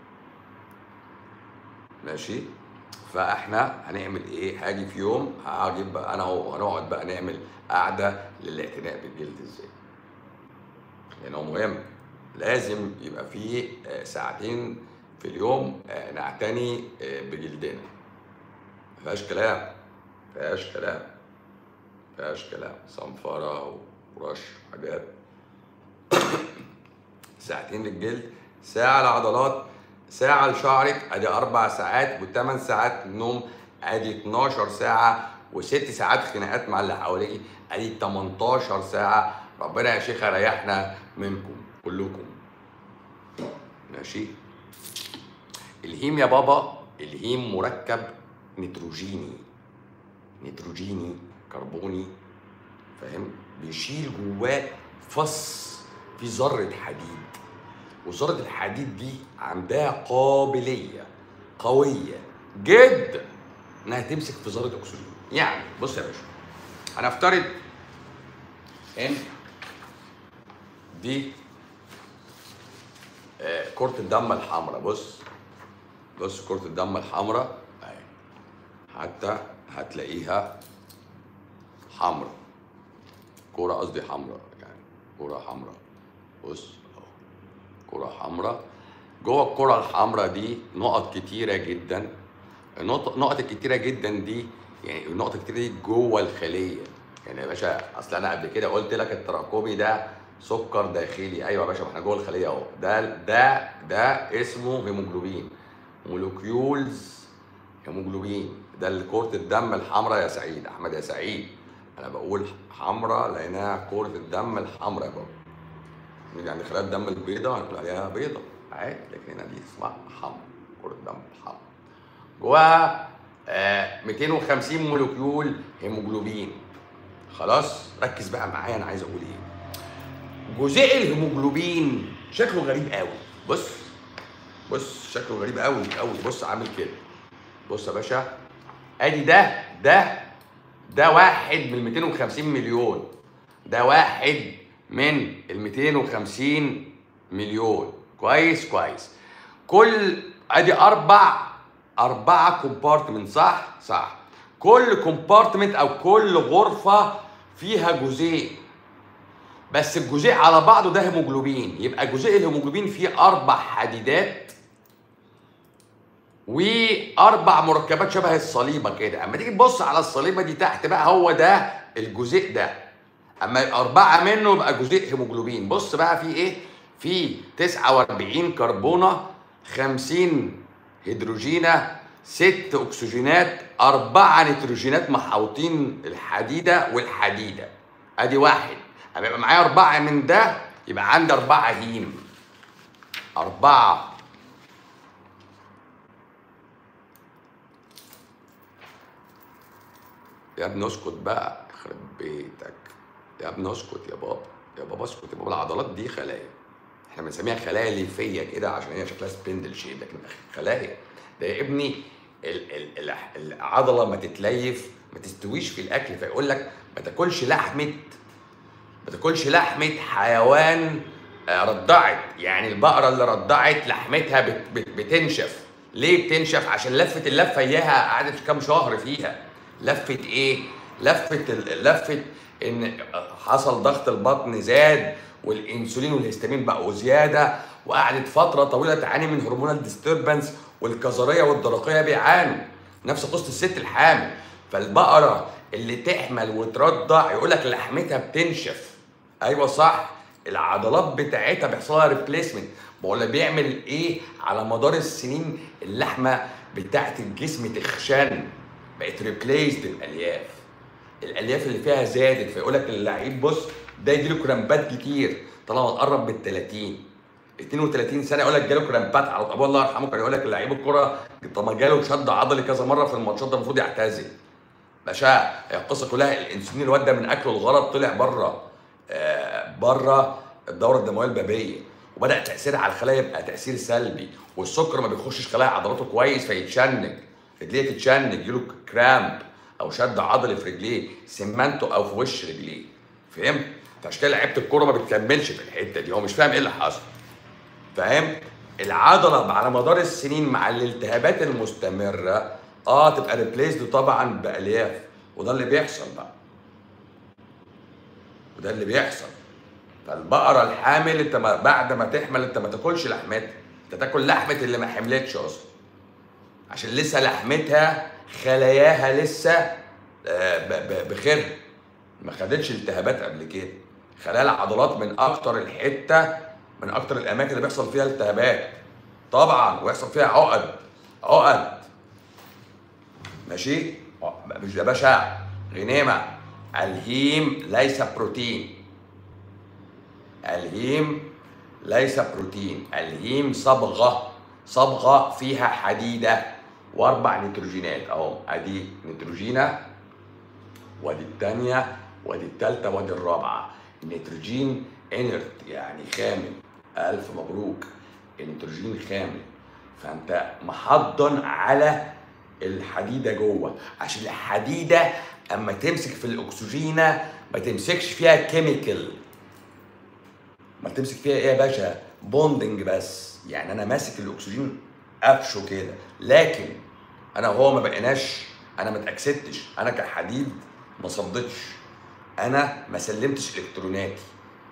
ماشي فاحنا هنعمل ايه هاجي في يوم هجيب بقى انا وهو هنقعد بقى نعمل قعده للاعتناء بالجلد ازاي لان هو مهم لازم يبقى فيه آه، ساعتين في اليوم آه، نعتني آه، بجلدنا ما فيهاش كلام ما فيهاش كلام ما فيهاش كلام صنفره ورش حاجات ساعتين للجلد ساعة لعضلات ساعة لشعرك ادي أربع ساعات وثمان ساعات نوم ادي 12 ساعة وست ساعات خناقات مع اللي حواليك ادي 18 ساعة ربنا يا شيخ ريحنا منكم كلكم ماشي الهيم يا بابا الهيم مركب نيتروجيني نيتروجيني كربوني فاهم بيشيل جواه فص في ذرة حديد وذرة الحديد دي عندها قابلية قوية جدا انها تمسك في ذرة اكسجين يعني بص يا باشا هنفترض ان دي آه، كرة الدم الحمراء بص بص كرة الدم الحمراء اهي حتى هتلاقيها حمراء كرة قصدي حمراء يعني كرة حمراء بص اهو كرة حمراء جوه الكرة الحمراء دي نقط كتيرة جدا النقط النقط الكتيرة جدا دي يعني النقط الكتيرة دي جوه الخلية يعني يا باشا اصل انا قبل كده قلت لك التراكمي ده سكر داخلي ايوه يا باشا ما احنا جوه الخلية اهو ده ده ده اسمه هيموجلوبين مولكيولز هيموجلوبين ده اللي كرة الدم الحمراء يا سعيد احمد يا سعيد انا بقول حمراء لانها كرة الدم الحمراء يا بابا يعني خلايا الدم البيضاء هنقول عليها بيضاء عادي لكن هنا دي اسمها حمراء كرة الدم الحمراء جواها آه 250 مولكيول هيموجلوبين خلاص ركز بقى معايا انا عايز اقول ايه جزيء الهيموجلوبين شكله غريب قوي بص بص شكله غريب قوي قوي بص عامل كده بص يا باشا ادي ده ده ده واحد من 250 مليون ده واحد من ال 250 مليون كويس كويس كل ادي اربع اربعه كومبارتمنت صح صح كل كومبارتمنت او كل غرفه فيها جزيء بس الجزيء على بعضه ده هيموجلوبين يبقى جزيء الهيموجلوبين فيه اربع حديدات واربع مركبات شبه الصليبه كده اما تيجي تبص على الصليبه دي تحت بقى هو ده الجزيء ده اما يبقى اربعه منه يبقى جزيء هيموجلوبين بص بقى في ايه في 49 كربونه 50 هيدروجينه ست اكسجينات اربعه نيتروجينات محاوطين الحديده والحديده ادي واحد اما يبقى معايا اربعه من ده يبقى عندي اربعه هيم اربعه يا ابني اسكت بقى يخرب بيتك يا ابني اسكت يا بابا يا بابا اسكت يا بابا العضلات دي خلايا احنا بنسميها خلايا ليفيه كده عشان هي شكلها سبندل شيب لكن خلايا ده يا ابني ال- ال- ال- العضله ما تتليف ما تستويش في الاكل فيقول لك ما تاكلش لحمه ما تاكلش لحمه حيوان آه، رضعت يعني البقره اللي رضعت لحمتها بت بت بتنشف ليه بتنشف عشان لفه اللفه اياها قعدت كام شهر فيها لفه ايه لفه ال- لفه ان حصل ضغط البطن زاد والانسولين والهستامين بقوا زياده وقعدت فتره طويله تعاني من هرمونال ديستربنس والكظريه والدرقيه بيعانوا نفس قصه الست الحامل فالبقره اللي تحمل وترضع يقول لك لحمتها بتنشف ايوه صح العضلات بتاعتها بيحصل لها ريبليسمنت بقول لك بيعمل ايه على مدار السنين اللحمه بتاعت الجسم تخشن بقت ريبليسد بالالياف الالياف اللي فيها زادت فيقول لك اللعيب بص ده يجيله كرامبات كتير طالما قرب بال 30 32 سنه يقول لك جاله كرامبات على ابوه الله يرحمه كان يقول لك لعيب الكوره طب ما جاله شد عضلي كذا مره في الماتشات ده المفروض يعتزل باشا هي القصه كلها الانسولين الواد ده من اكله الغلط طلع بره آه بره الدوره الدمويه البابيه وبدا تاثيرها على الخلايا يبقى تاثير سلبي والسكر ما بيخشش خلايا عضلاته كويس فيتشنج رجليه تتشنج يجيله كرامب او شد عضلي في رجليه سمنته او في وش رجليه فهمت؟ فعشان كده لعيبه الكوره ما بتكملش في الحته دي هو مش فاهم ايه اللي حصل فاهم العضله على مدار السنين مع الالتهابات المستمره اه تبقى ريبليسد طبعا بالياف وده اللي بيحصل بقى وده اللي بيحصل فالبقره الحامل انت ما بعد ما تحمل انت ما تاكلش لحمتها انت تاكل لحمه اللي ما حملتش اصلا عشان لسه لحمتها خلاياها لسه آه، ب- ب- بخير ما خدتش التهابات قبل كده خلايا العضلات من اكتر الحته من اكتر الاماكن اللي بيحصل فيها التهابات طبعا ويحصل فيها عقد عقد ماشي مش ده باشا غنيمه الهيم ليس بروتين الهيم ليس بروتين الهيم صبغه صبغه فيها حديده واربع نيتروجينات اهو ادي نيتروجينه وادي الثانيه وادي الثالثه وادي الرابعه النيتروجين انرت يعني خامل الف مبروك النيتروجين خامل فانت محضن على الحديده جوه عشان الحديده اما تمسك في الاكسجينه ما تمسكش فيها كيميكال ما تمسك فيها ايه يا باشا بوندنج بس يعني انا ماسك الاكسجين قفشه كده لكن انا وهو ما بقيناش انا ما اتاكسدتش انا كحديد ما صدتش انا ما سلمتش الكتروناتي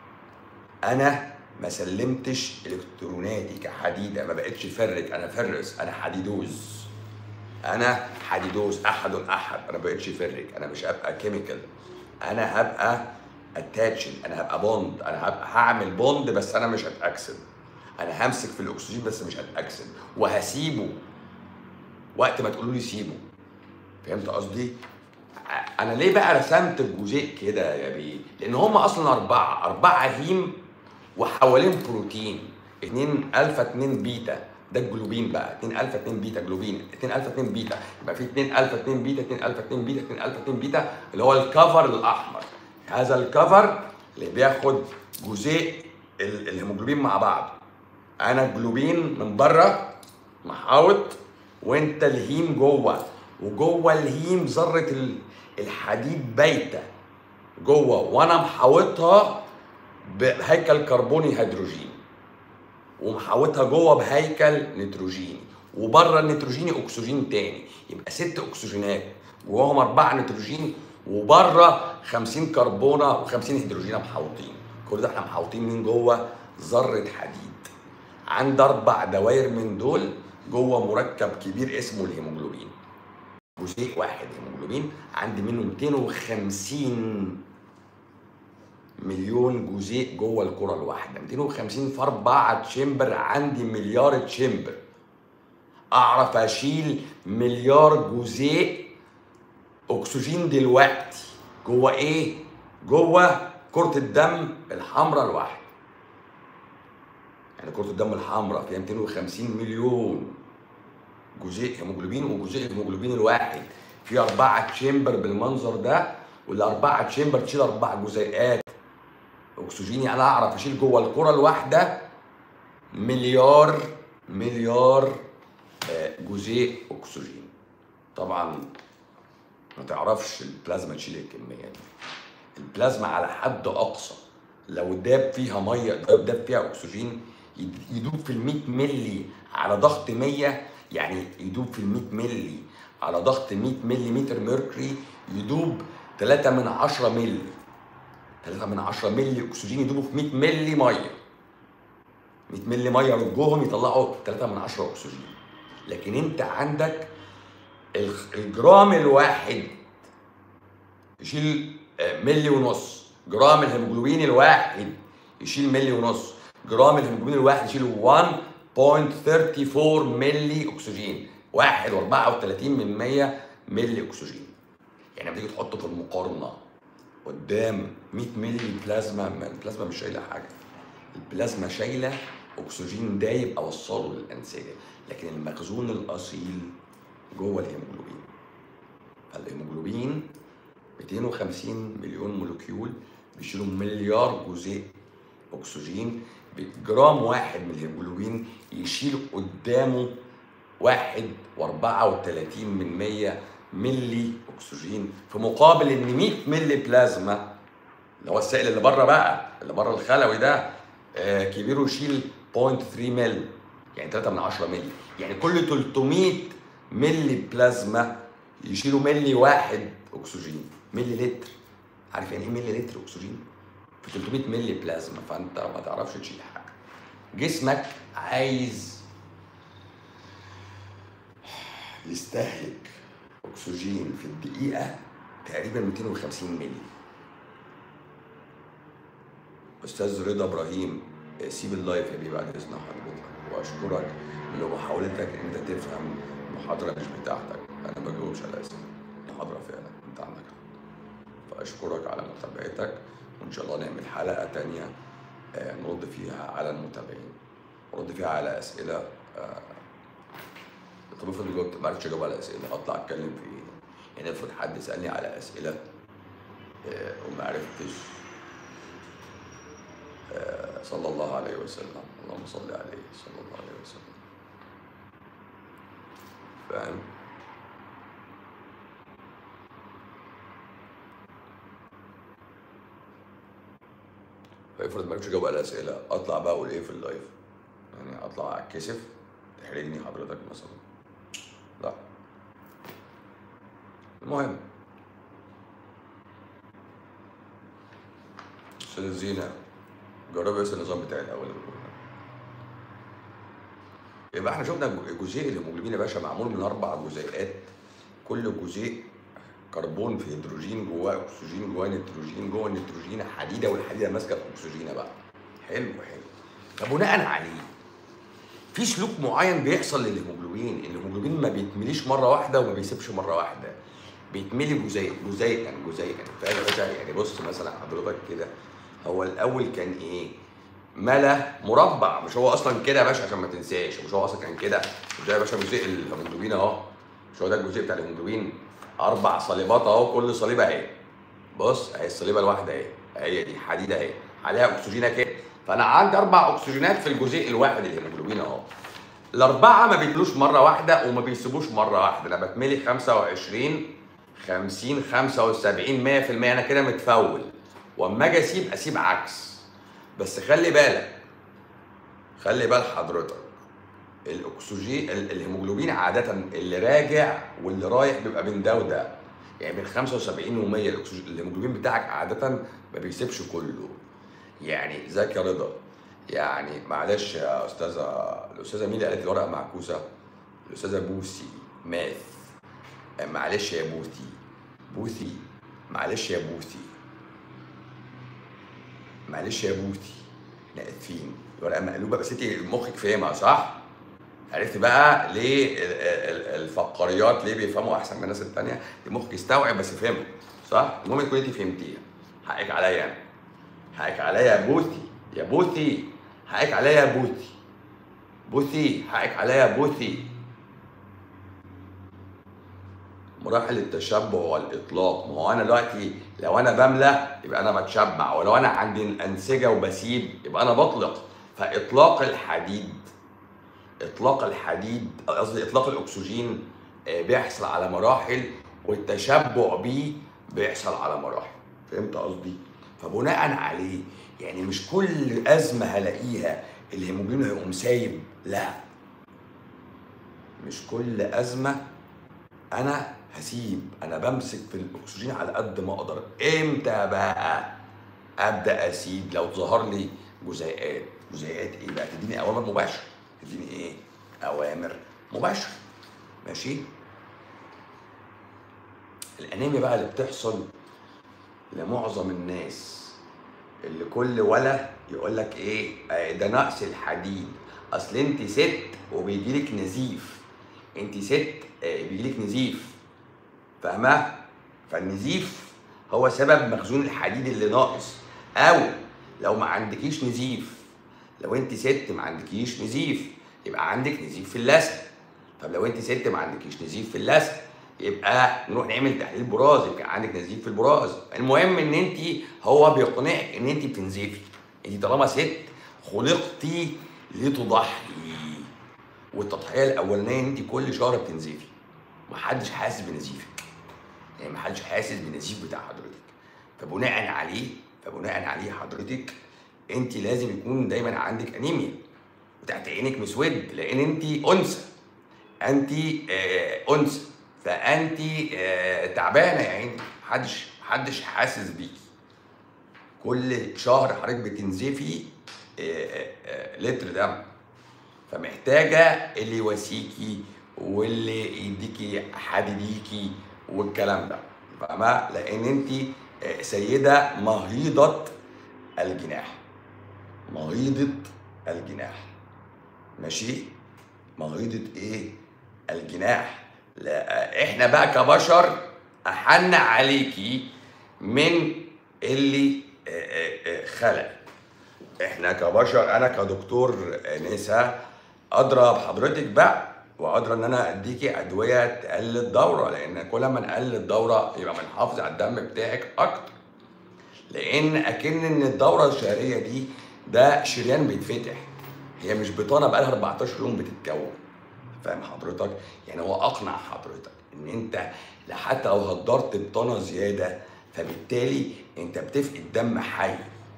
انا ما سلمتش الكتروناتي كحديده ما بقتش فرك انا فرس انا حديدوز انا حديدوز احد احد انا ما بقتش فرك انا مش هبقى كيميكال انا هبقى اتاتشن انا هبقى بوند انا هبقى هعمل بوند بس انا مش هتاكسد انا همسك في الاكسجين بس مش هتاكسد وهسيبه وقت ما تقولوا لي سيبه فهمت قصدي ع- انا ليه بقى رسمت الجزيء كده يا بيه لان هم اصلا اربعه اربعه هيم وحوالين بروتين 2 الفا 2 بيتا ده الجلوبين بقى 2 الفا 2 بيتا جلوبين 2 الفا 2 بيتا يبقى في 2 الفا 2 بيتا 2 الفا 2 بيتا 2 الفا 2 بيتا اللي هو الكفر الاحمر هذا الكفر اللي بياخد جزيء ال- الهيموجلوبين مع بعض انا الجلوبين من بره محاوط وانت الهيم جوه وجوه الهيم ذره ال- الحديد بايته جوه وانا محاوطها بهيكل كربوني هيدروجيني ومحاوطها جوه بهيكل نيتروجيني وبره النيتروجيني اكسجين تاني يبقى ست اكسجينات جواهم اربعه نيتروجين وبره 50 كربونه و50 هيدروجين محاوطين كل ده احنا محاوطين من جوه ذره حديد عند اربع دوائر من دول جوه مركب كبير اسمه الهيموجلوبين جزيء واحد هيموجلوبين عندي منه 250 مليون جزيء جوه الكره الواحده 250 في 4 تشمبر عندي مليار تشمبر اعرف اشيل مليار جزيء اكسجين دلوقتي جوه ايه جوه كره الدم الحمراء الواحده يعني كره الدم الحمراء فيها 250 مليون جزيء هيموجلوبين وجزيء الهيموجلوبين الواحد في أربعة تشامبر بالمنظر ده والأربعة تشامبر تشيل أربع جزيئات أكسجيني أنا أعرف أشيل جوه الكرة الواحدة مليار مليار آه، جزيء أكسجين طبعا ما تعرفش البلازما تشيل الكمية دي البلازما على حد أقصى لو داب فيها ميه داب فيها اكسجين يدوب في ال 100 ملي على ضغط 100 يعني يدوب في ال 100 ملي على ضغط 100 ملي ميركوري يدوب 3 من 10 ملي 3 من 10 ملي اكسجين يدوبوا في 100 ملي ميه 100 ملي ميه رجوهم يطلعوا 3 من 10 اكسجين لكن انت عندك الجرام الواحد يشيل آه، ملي ونص جرام الهيموجلوبين الواحد يشيل ملي ونص جرام الهيموجلوبين الواحد يشيل 1.34 ملي اكسجين 1.34 من 100 ملي اكسجين يعني لما تيجي تحطه في المقارنه قدام 100 ملي بلازما البلازما مش شايله حاجه البلازما شايله اكسجين دايب اوصله للانسجه لكن المخزون الاصيل جوه الهيموجلوبين فالهيموجلوبين 250 مليون مولكيول بيشيلوا مليار جزيء اكسجين جرام واحد من الهيموجلوبين يشيل قدامه واحد واربعة وتلاتين من مية ملي اكسجين في مقابل ان 100 ملي بلازما اللي هو السائل اللي بره بقى اللي بره الخلوي ده آه كبيره يشيل 0.3 مل يعني 3 من 10 ملي يعني كل 300 ملي بلازما يشيلوا ملي واحد اكسجين ملي لتر عارف يعني ايه ملي لتر اكسجين في 300 ملي بلازما فانت ما تعرفش تشيل حاجه جسمك عايز يستهلك اكسجين في الدقيقه تقريبا 250 ملي استاذ رضا ابراهيم سيب اللايف يا بيه بعد اذن حضرتك واشكرك لمحاولتك ان انت تفهم المحاضره مش بتاعتك انا ما بجاوبش على اسئله المحاضره فعلا انت عندك حق فاشكرك على متابعتك وان شاء الله نعمل حلقه تانية آه، نرد فيها على المتابعين نرد فيها على اسئله آه، طب افرض جاوبت ما عرفتش اجاوب على اسئله اطلع اتكلم في ايه؟ يعني افرض حد سالني على اسئله آه، وما عرفتش صلى الله عليه وسلم اللهم صل عليه صلى الله عليه وسلم فاهم فيفرض ما اجاوب على اسئله اطلع بقى اقول ايه في اللايف يعني اطلع اتكسف تحرجني حضرتك مثلا لا المهم استاذ زينه جربي بس النظام بتاعي الاول يبقى احنا شفنا جزيء الهيموجلوبين يا باشا معمول من اربع جزيئات كل جزيء كربون في هيدروجين جواه اكسجين جواه نيتروجين جوه النيتروجين حديده والحديده ماسكه في اكسجين بقى حلو حلو فبناء عليه في سلوك معين بيحصل للهيموجلوبين الهيموجلوبين ما بيتمليش مره واحده وما بيسيبش مره واحده بيتملي جزيء جزيئا جزيئا فاهم يا باشا يعني بص مثلا حضرتك كده هو الاول كان ايه ملا مربع مش هو اصلا كده يا باشا عشان ما تنساش مش هو اصلا كان كده مش ده يا باشا جزء الهيموجلوبين اهو مش هو ده الجزء بتاع الهيموجلوبين اربع صليبات اهو كل صليبه اهي بص اهي الصليبه الواحده اهي هي دي حديده اهي عليها اكسجينه كده فانا عندي اربع اكسجينات في الجزيء الواحد الهيموجلوبين اهو الاربعه ما بيتلوش مره واحده وما بيسيبوش مره واحده انا بتملي 25 50 75 100% انا كده متفول واما اجي اسيب اسيب عكس بس خلي بالك خلي بال حضرتك الاكسجين الهيموجلوبين عاده اللي راجع واللي رايح بيبقى بين ده وده يعني من 75 و 100 الهيموجلوبين بتاعك عاده ما بيسيبش كله يعني ازيك يا رضا يعني معلش يا استاذه الاستاذه ميلي قالت الورقه معكوسه الاستاذه بوسي ماث معلش يا بوثي بوثي معلش يا بوثي معلش يا بوتي احنا اسفين الورقه مقلوبه بس انت مخك فاهمها صح؟ عرفت بقى ليه الفقاريات ليه بيفهموا احسن من الناس الثانيه مخك يستوعب بس فهمها صح؟ المهم تكون انت فهمتيها حقك عليا يعني حقك عليا يا بوتي يا بوتي حقك عليا يا بوتي بوتي حقك عليا يا بوتي مراحل التشبع والاطلاق ما هو انا دلوقتي لو انا بملى يبقى انا بتشبع ولو انا عندي الانسجه وبسيب يبقى انا بطلق فاطلاق الحديد اطلاق الحديد قصدي اطلاق الاكسجين آه، بيحصل على مراحل والتشبع بيه بيحصل على مراحل فهمت قصدي فبناء عليه يعني مش كل ازمه هلاقيها الهيموجلوبين هيقوم سايب لا مش كل ازمه انا هسيب انا بمسك في الاكسجين على قد ما اقدر امتى بقى ابدا اسيب لو ظهر لي جزيئات جزيئات ايه بقى تديني اوامر مباشره تديني ايه اوامر مباشره ماشي الانيميا بقى اللي بتحصل لمعظم الناس اللي كل ولا يقول لك ايه آه، ده نقص الحديد اصل انت ست وبيجي لك نزيف انت ست آه، بيجي لك نزيف فاهمه فالنزيف هو سبب مخزون الحديد اللي ناقص او لو ما عندكيش نزيف لو انت ست ما عندكيش نزيف يبقى عندك نزيف في اللثه طب لو انت ست ما عندكيش نزيف في اللثه يبقى نروح نعمل تحليل براز يبقى عندك نزيف في البراز المهم ان انت هو بيقنعك ان انت بتنزفي انت طالما ست خلقتي لتضحي والتضحيه الاولانيه ان انت كل شهر بتنزفي محدش حاسس بنزيفك يعني محدش حاسس بالنزيف بتاع حضرتك فبناء عليه فبناء عليه حضرتك انت لازم يكون دايما عندك انيميا وتحت عينك مسود لان انت انثى انت آه انثى فانت آه تعبانه يا عيني محدش محدش حاسس بيكي كل شهر حضرتك بتنزفي آه آه لتر دم فمحتاجه اللي يواسيكي واللي يديكي حديديكي والكلام ده فاهمه لان انت آه، سيده مهيضه الجناح مهيضه الجناح ماشي مهيضه ايه الجناح لا احنا بقى كبشر احن عليكي من اللي آه، آه، آه، خلق احنا كبشر انا كدكتور نساء ادرى بحضرتك بقى وادرى ان انا اديكي ادويه تقلل الدوره لان كل ما نقلل الدوره يبقى بنحافظ على الدم بتاعك اكتر لان اكن ان الدوره الشهريه دي ده شريان بيتفتح هي مش بطانه بقالها 14 يوم بتتكون فاهم حضرتك يعني هو اقنع حضرتك ان انت لا حتى لو هدرت بطانه زياده فبالتالي انت بتفقد دم حي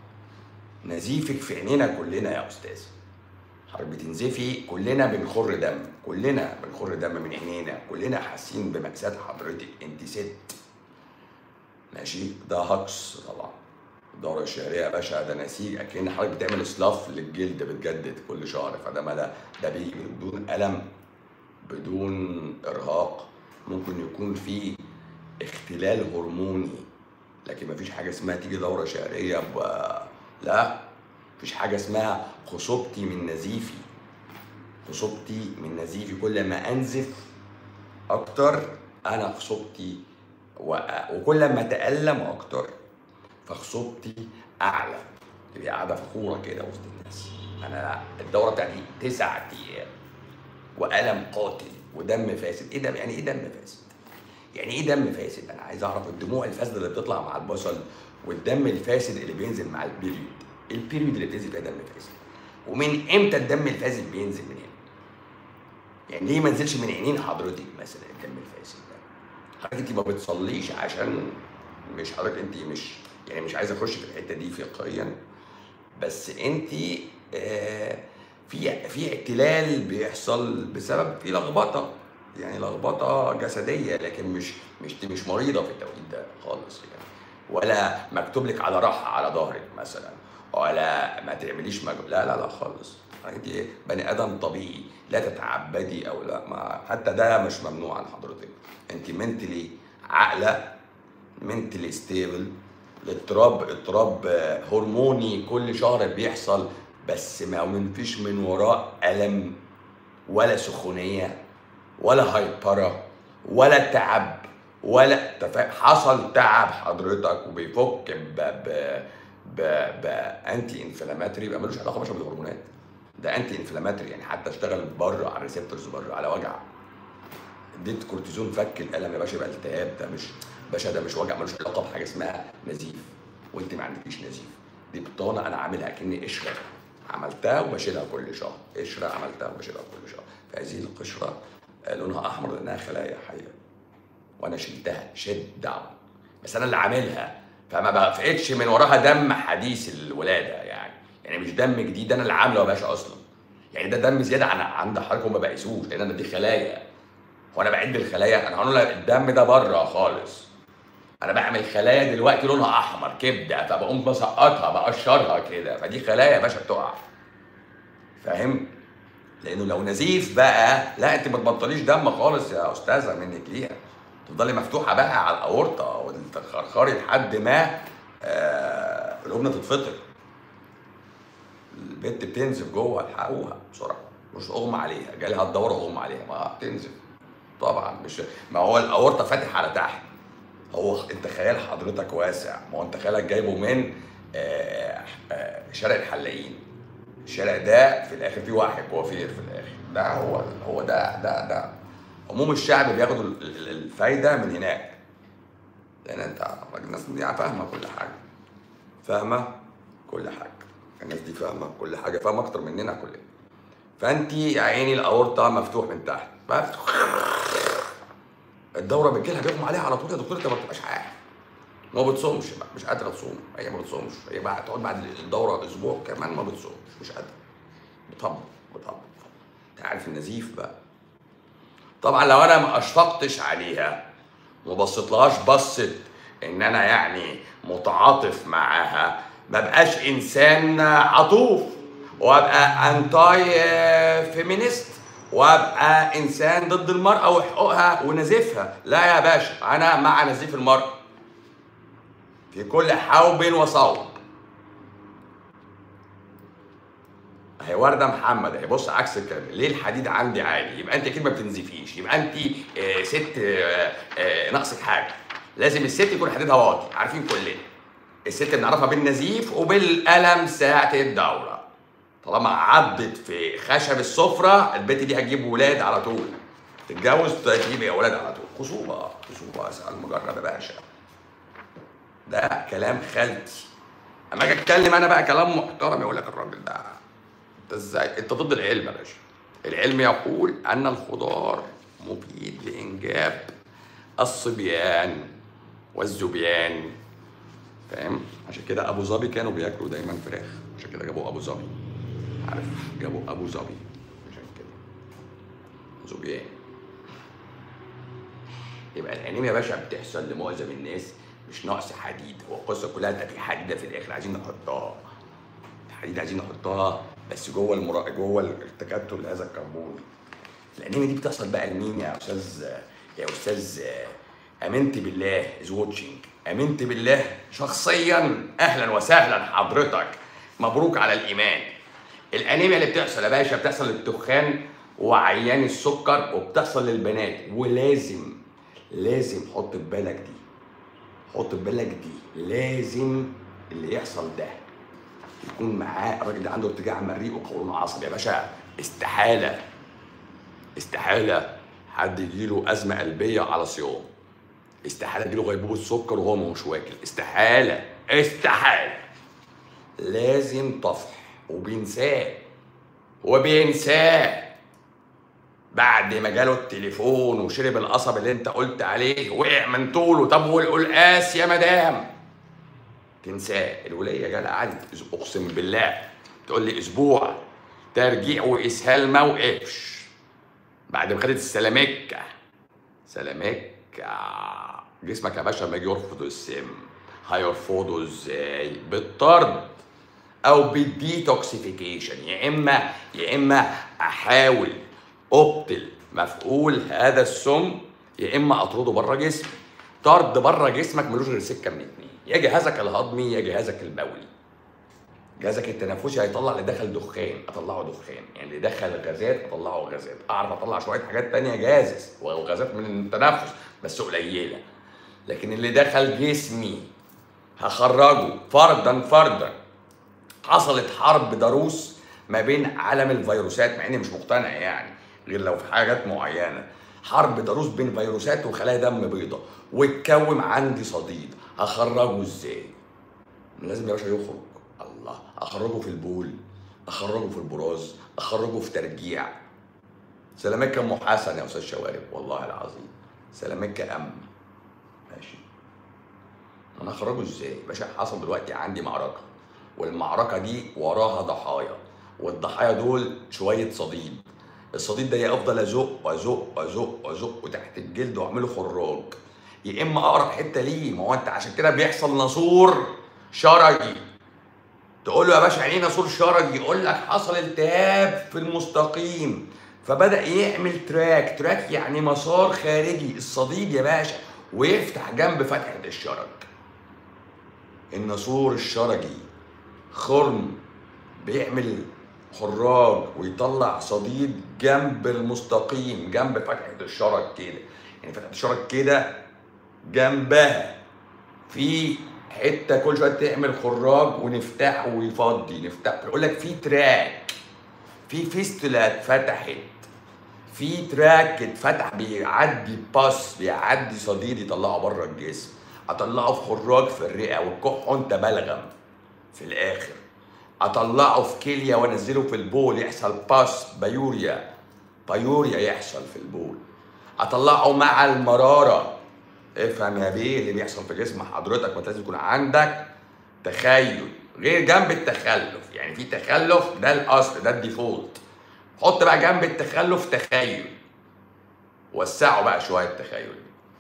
نزيفك في عينينا كلنا يا استاذ حضرتك بتنزفي كلنا بنخر دم كلنا بنخر دم من عينينا كلنا حاسين بمأساة حضرتك انت ست ماشي ده هكس طبعا الدورة الشهرية يا باشا ده نسيج اكن حضرتك بتعمل سلاف للجلد بتجدد كل شهر فده ما ده ده بيجي بدون ألم بدون إرهاق ممكن يكون في اختلال هرموني لكن مفيش حاجة اسمها تيجي دورة شهرية ب... لا مفيش حاجة اسمها خصوبتي من نزيفي خصوبتي من نزيفي كل ما أنزف أكتر أنا خصوبتي و... وكل ما أتألم أكتر فخصوبتي أعلى تبقى قاعدة فخورة كده وسط الناس أنا الدورة بتاعتي تسع أيام وألم قاتل ودم فاسد إيه ده يعني إيه دم فاسد؟ يعني ايه دم فاسد؟ انا عايز اعرف الدموع الفاسده اللي بتطلع مع البصل والدم الفاسد اللي بينزل مع البيريود. البيريود اللي بتنزل فيها دم فاسد. ومن امتى الدم الفاسد بينزل من هنا؟ يعني ليه ما نزلش من عينين حضرتك مثلا الدم الفاسد ده؟ حضرتك ما بتصليش عشان مش حضرتك انت مش يعني مش عايز اخش في الحته دي فقهيا بس انت آه في في اعتلال بيحصل بسبب في لخبطه يعني لخبطه جسديه لكن مش مش مش مريضه في التوقيت ده خالص يعني ولا مكتوب لك على راحه على ظهرك مثلا ولا ما تعمليش مجهود لا لا لا خالص انت بني ادم طبيعي لا تتعبدي او لا ما حتى ده مش ممنوع عن حضرتك انت منتلي عاقله منتلي ستيبل الاضطراب اضطراب آه، هرموني كل شهر بيحصل بس ما فيش من وراه الم ولا سخونيه ولا هايبره ولا تعب ولا تفا... حصل تعب حضرتك وبيفك ب ب ب بانتي انفلاماتري يبقى ملوش علاقه باشا بالهرمونات ده انتي انفلاماتري يعني حتى اشتغل بره على الريسبتورز بره على وجع اديت كورتيزون فك الالم يا باشا يبقى التهاب ده مش باشا ده مش وجع ملوش علاقه بحاجه اسمها نزيف وانت ما عندكيش نزيف دي بطانه انا عاملها كاني قشره عملتها وبشيلها كل شهر قشره عملتها وبشيلها كل شهر فهذه القشره لونها احمر لانها خلايا حيه وانا شلتها شد داون بس انا اللي عاملها فما بفقدش من وراها دم حديث الولاده يعني يعني مش دم جديد انا اللي عامله يا باشا اصلا يعني ده دم زياده عن عند حضرتك وما بقيسوش لان انا دي خلايا وانا بعد الخلايا انا هقول لك الدم ده بره خالص انا بعمل خلايا دلوقتي لونها احمر كبده فبقوم بسقطها بقشرها كده فدي خلايا يا باشا بتقع فاهم لانه لو نزيف بقى لا انت ما تبطليش دم خالص يا استاذه منك ليها تفضلي مفتوحه بقى على الاورطه وتخرخري لحد ما آه القبنه تتفطر البنت بتنزف جوه الحقوها بسرعه مش اغمى عليها جالها الدوره اغمى عليها ما بتنزف طبعا مش ما هو الاورطه فاتح على تحت هو انت خيال حضرتك واسع ما هو انت خيالك جايبه من آه، آه، شارع الحلاقين الشارع ده في الاخر فيه واحد كوافير في الاخر ده هو هو ده ده ده عموم الشعب بياخدوا ال- ال- الفايده من هناك لان انت الناس دي فاهمه كل حاجه فاهمه كل حاجه الناس دي فاهمه كل حاجه فاهمه اكتر مننا كلنا فانت يا عيني الاورطه مفتوح من تحت مفتوح الدوره بتجيلها بيغمى عليها على طول يا دكتور انت ما بتبقاش عارف ما بتصومش بقى مش قادره تصوم هي ما بتصومش هي بقى تقعد بعد الدوره اسبوع كمان ما بتصومش مش قادره بطبق بطبق انت عارف النزيف بقى طبعا لو انا ما اشفقتش عليها وما بصيتلهاش بصت ان انا يعني متعاطف معاها ما بقاش انسان عطوف وابقى انتاي فيمينيست وابقى انسان ضد المراه وحقوقها ونزيفها لا يا باشا انا مع نزيف المراه في كل حوب وصوب هي ورده محمد اهي بص عكس الكلام ليه الحديد عندي عالي يبقى انت كده ما بتنزفيش يبقى انت آه، ست آه، آه، ناقصك حاجه لازم الست يكون حديدها واطي عارفين كلنا الست بنعرفها بالنزيف وبالالم ساعه الدوره طالما عدت في خشب السفره البنت دي هتجيب ولاد على طول تتجوز تجيب اولاد على طول خصوبه خصوبه اسال مجرب يا باشا ده كلام خالتي اما اجي اتكلم انا بقى كلام محترم يقول لك الراجل ده انت ازاي انت ضد العلم يا باشا العلم يقول ان الخضار مفيد لانجاب الصبيان والذبيان فاهم عشان كده ابو ظبي كانوا بياكلوا دايما فراخ عشان كده جابوا ابو ظبي عارف جابوا ابو ظبي عشان كده ذبيان يبقى الانيميا يا باشا بتحصل لمعظم الناس مش نقص حديد هو القصه كلها ده في حديده في الاخر عايزين نحطها الحديد عايزين نحطها بس جوه المرا... جوه التكتل هذا الكربون الانيميا دي بتحصل بقى لمين يا استاذ يا استاذ امنت بالله از واتشنج امنت بالله شخصيا اهلا وسهلا حضرتك مبروك على الايمان الانيميا اللي بتحصل يا باشا بتحصل للتخان وعيان السكر وبتحصل للبنات ولازم لازم حط في بالك دي حط في بالك دي لازم اللي يحصل ده يكون معاه الراجل ده عنده ارتجاع مريء وقولون عصبي يا باشا استحاله استحاله حد يجيله ازمه قلبيه على صيام استحاله يجيله غيبوبه سكر وهو مش واكل استحاله استحاله لازم طفح وبينساه وبينساه بعد ما جاله التليفون وشرب القصب اللي انت قلت عليه وقع من طوله طب والقلقاس يا مدام تنساه الوليه جالها قعدت أس- اقسم بالله تقول لي اسبوع ترجيع واسهال ما وقفش بعد ما خدت السلامكه سلامكه جسمك يا باشا لما يجي يرفض السم هيرفضه ازاي بالطرد او بالديتوكسيفيكيشن يا اما يا اما احاول ابطل مفعول هذا السم يا اما اطرده بره جسمي طرد بره جسمك ملوش غير سكه من اتنين يا جهازك الهضمي يا جهازك البولي جهازك التنفسي هيطلع اللي دخل دخان اطلعه دخان يعني اللي دخل غازات اطلعه غازات اعرف اطلع شويه حاجات تانية جازز وغازات من التنفس بس قليله لكن اللي دخل جسمي هخرجه فردا فردا حصلت حرب ضروس ما بين عالم الفيروسات مع اني مش مقتنع يعني غير لو في حاجات معينه حرب ضروس بين فيروسات وخلايا دم بيضاء واتكون عندي صديد هخرجه ازاي؟ لازم يا باشا يخرج الله اخرجه في البول اخرجه في البراز اخرجه في ترجيع سلامك ام حسن يا استاذ شوارب والله العظيم سلامك ام ماشي انا هخرجه ازاي باشا حصل دلوقتي عندي معركه والمعركه دي وراها ضحايا والضحايا دول شويه صديد الصديد ده يا افضل ازق وازق وازق وازق وتحت الجلد واعمله خراج يا اما اقرب حته ليه ما هو انت عشان كده بيحصل ناسور شرجي تقول له يا باشا يعني ايه ناسور شرجي يقول لك حصل التهاب في المستقيم فبدا يعمل تراك تراك يعني مسار خارجي الصديد يا باشا ويفتح جنب فتحه الشرج الناسور الشرجي خرم بيعمل خراج ويطلع صديد جنب المستقيم جنب فتحة الشرج كده يعني فتحة الشرج كده جنبها في حتة كل شوية تعمل خراج ونفتحه ويفضي نفتح يقول لك في تراك في فيستولا اتفتحت في تراك اتفتح بيعدي باس بيعدي صديد يطلعه بره الجسم اطلعه في خراج في الرئه والكحه انت بلغم في الاخر اطلعه في كليه وانزله في البول يحصل باس بايوريا بايوريا يحصل في البول اطلعه مع المراره افهم يا بيه اللي بيحصل في جسم حضرتك ما لازم يكون عندك تخيل غير جنب التخلف يعني في تخلف ده الاصل ده الديفولت حط بقى جنب التخلف تخيل وسعه بقى شويه التخيل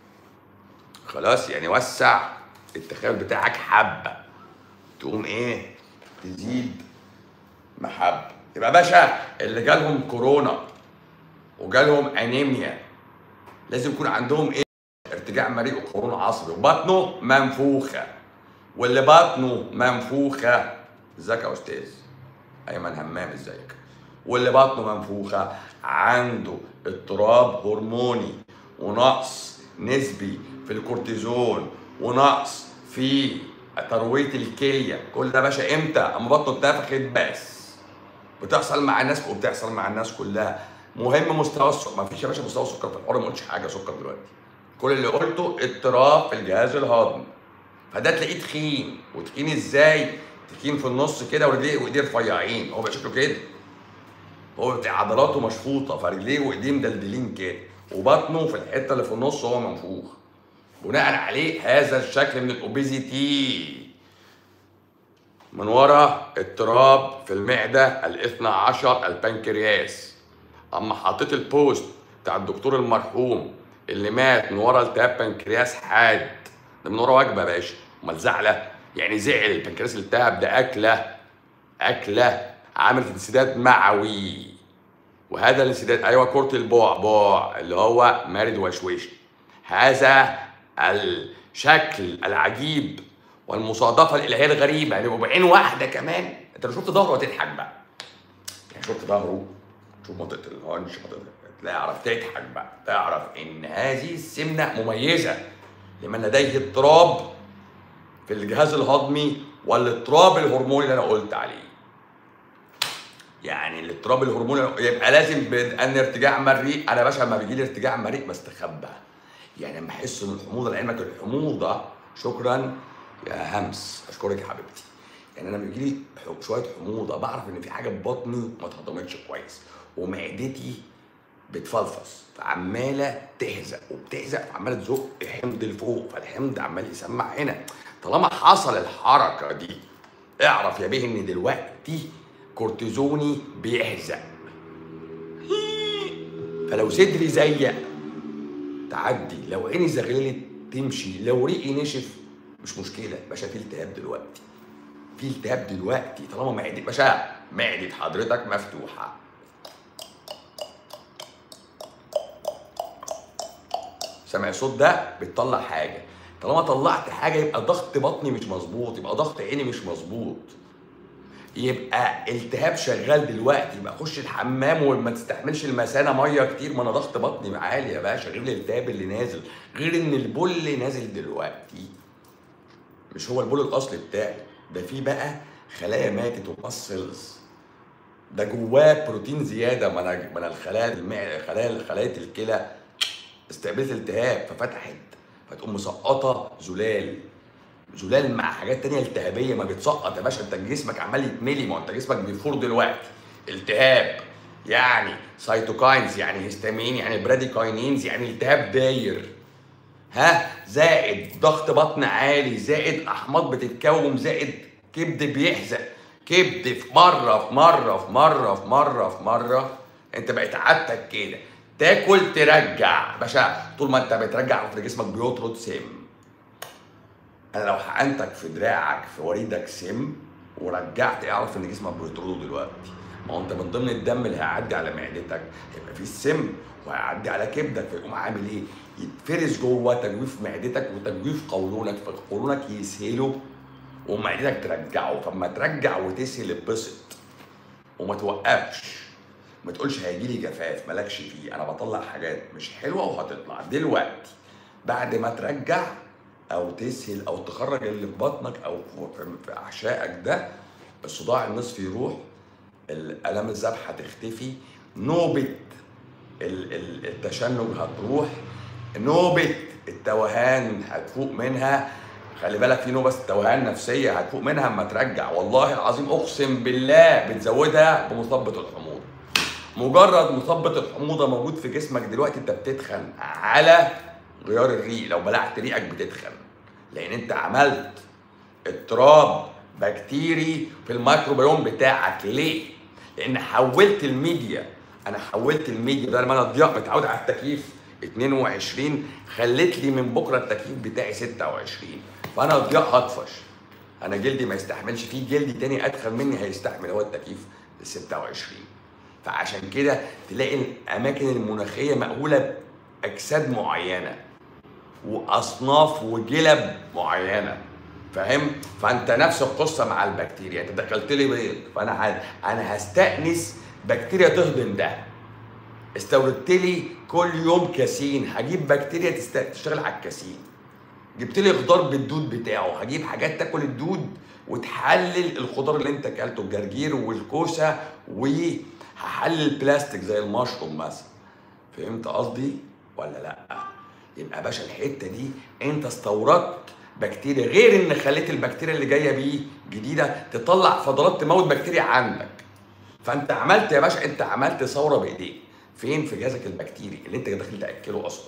خلاص يعني وسع التخيل بتاعك حبه تقوم ايه تزيد محبه يبقى باشا اللي جالهم كورونا وجالهم انيميا لازم يكون عندهم ايه ارتجاع مريء وقولون عصبي وبطنه منفوخه واللي بطنه منفوخه ازيك يا استاذ ايمن همام ازيك واللي بطنه منفوخه عنده اضطراب هرموني ونقص نسبي في الكورتيزون ونقص في ترويه الكليه كل ده باشا امتى اما بطنه اتنفخت بس بتحصل مع الناس وبتحصل مع الناس كلها مهم مستوى السكر ما فيش يا باشا مستوى سكر في الحوار ما قلتش حاجه سكر دلوقتي كل اللي قلته اضطراب في الجهاز الهضمي فده تلاقيه تخين وتخين ازاي تخين في النص كده ورجليه وايديه رفيعين هو بقى شكله كده هو بتاع عضلاته مشفوطه فرجليه وايديه مدلدلين كده وبطنه في الحته اللي في النص هو منفوخ بناء عليه هذا الشكل من الاوبيزيتي من ورا اضطراب في المعده الاثنى عشر البنكرياس اما حطيت البوست بتاع الدكتور المرحوم اللي مات من ورا التهاب بنكرياس حاد ده من ورا وجبه يا باشا امال زعله يعني زعل البنكرياس اللي التهب ده اكله اكله عملت انسداد معوي وهذا الانسداد ايوه كره البعبع اللي هو مارد وشويش هذا الشكل العجيب والمصادفه الالهيه الغريبه يعني بعين واحده كمان انت لو شفت ظهره هتضحك بقى يعني شفت ظهره شوف منطقه الهانش منطقه تعرف تضحك بقى تعرف ان هذه السمنه مميزه لمن لديه اضطراب في الجهاز الهضمي والاضطراب الهرموني اللي انا قلت عليه يعني الاضطراب الهرموني يبقى لازم ان ارتجاع مريء انا يا باشا لما بيجي لي ارتجاع مريء بستخبى يعني لما احس ان الحموضه لعلمك الحموضه شكرا يا همس اشكرك يا حبيبتي يعني انا بيجي لي شويه حموضه بعرف ان في حاجه في بطني ما اتهضمتش كويس ومعدتي بتفلفص فعماله تهزق وبتهزق فعماله تزق الحمض لفوق فالحمض عمال يسمع هنا طالما حصل الحركه دي اعرف يا بيه ان دلوقتي كورتيزوني بيهزق فلو صدري زيق تعدي لو عيني زغللت تمشي لو ريقي نشف مش مشكله باشا في التهاب دلوقتي في التهاب دلوقتي طالما معدة باشا معدة حضرتك مفتوحة سامع الصوت ده بتطلع حاجة طالما طلعت حاجة يبقى ضغط بطني مش مظبوط يبقى ضغط عيني مش مظبوط يبقى التهاب شغال دلوقتي يبقى خش الحمام وما تستحملش المثانه ميه كتير ما انا ضغط بطني عالي يا باشا غير الالتهاب اللي نازل غير ان البول اللي نازل دلوقتي مش هو البول الاصلي بتاعي ده فيه بقى خلايا ماتت ومسلز ده جواه بروتين زياده من من الخلايا المعده خلايا خلايا الكلى استقبلت التهاب ففتحت فتقوم مسقطه زلال زلال مع حاجات تانية التهابيه ما بتسقط يا باشا انت جسمك عمال يتملي ما انت جسمك بيفور دلوقتي التهاب يعني سيتوكاينز يعني هيستامين يعني براديكاينينز يعني التهاب داير ها زائد ضغط بطن عالي زائد احماض بتتكون زائد كبد بيحزق كبد في مره في مره في مره في مره في مره انت بقت عادتك كده تاكل ترجع باشا طول ما انت بترجع في جسمك بيطرد سم انا لو حقنتك في دراعك في وريدك سم ورجعت اعرف ان جسمك بيطرده دلوقتي ما هو انت من ضمن الدم اللي هيعدي على معدتك هيبقى فيه السم وهيعدي على كبدك فيقوم عامل ايه؟ يتفرز جوه تجويف معدتك وتجويف قولونك فقولونك يسهله ومعدتك ترجعه فلما ترجع وتسهل اتبسط وما توقفش ما تقولش هيجي لي جفاف مالكش فيه انا بطلع حاجات مش حلوه وهتطلع دلوقتي بعد ما ترجع او تسهل او تخرج اللي في بطنك او في احشائك ده الصداع النصفي يروح الالام الذبح هتختفي نوبه التشنج هتروح نوبه التوهان هتفوق منها خلي بالك في نوبه توهان نفسيه هتفوق منها اما ترجع والله العظيم اقسم بالله بتزودها بمثبط الحموضه مجرد مثبط الحموضه موجود في جسمك دلوقتي انت بتتخن على غيار الريق لو بلعت ريقك بتتخن لان انت عملت اضطراب بكتيري في الميكروبيوم بتاعك ليه؟ لان حولت الميديا انا حولت الميديا ده لما انا ضياء متعود على التكييف 22 خليت لي من بكره التكييف بتاعي 26 فانا ضياء هطفش انا جلدي ما يستحملش فيه جلدي تاني ادخل مني هيستحمل هو التكييف ال 26 فعشان كده تلاقي الاماكن المناخيه مأهوله باجساد معينه واصناف وجلب معينه فاهم فانت نفس القصه مع البكتيريا انت دخلت لي بيض فانا انا هستانس بكتيريا تهضم ده استوردت لي كل يوم كاسين هجيب بكتيريا تشتغل على الكاسين جبت لي خضار بالدود بتاعه هجيب حاجات تاكل الدود وتحلل الخضار اللي انت اكلته الجرجير والكوسه وهحلل البلاستيك زي المشروم مثلا فهمت قصدي ولا لا يبقى يا باشا الحته دي انت استوردت بكتيريا غير ان خليت البكتيريا اللي جايه بيه جديده تطلع فضلات تموت بكتيريا عندك فانت عملت يا باشا انت عملت ثوره بايديك فين في جهازك البكتيري اللي انت داخل تاكله اصلا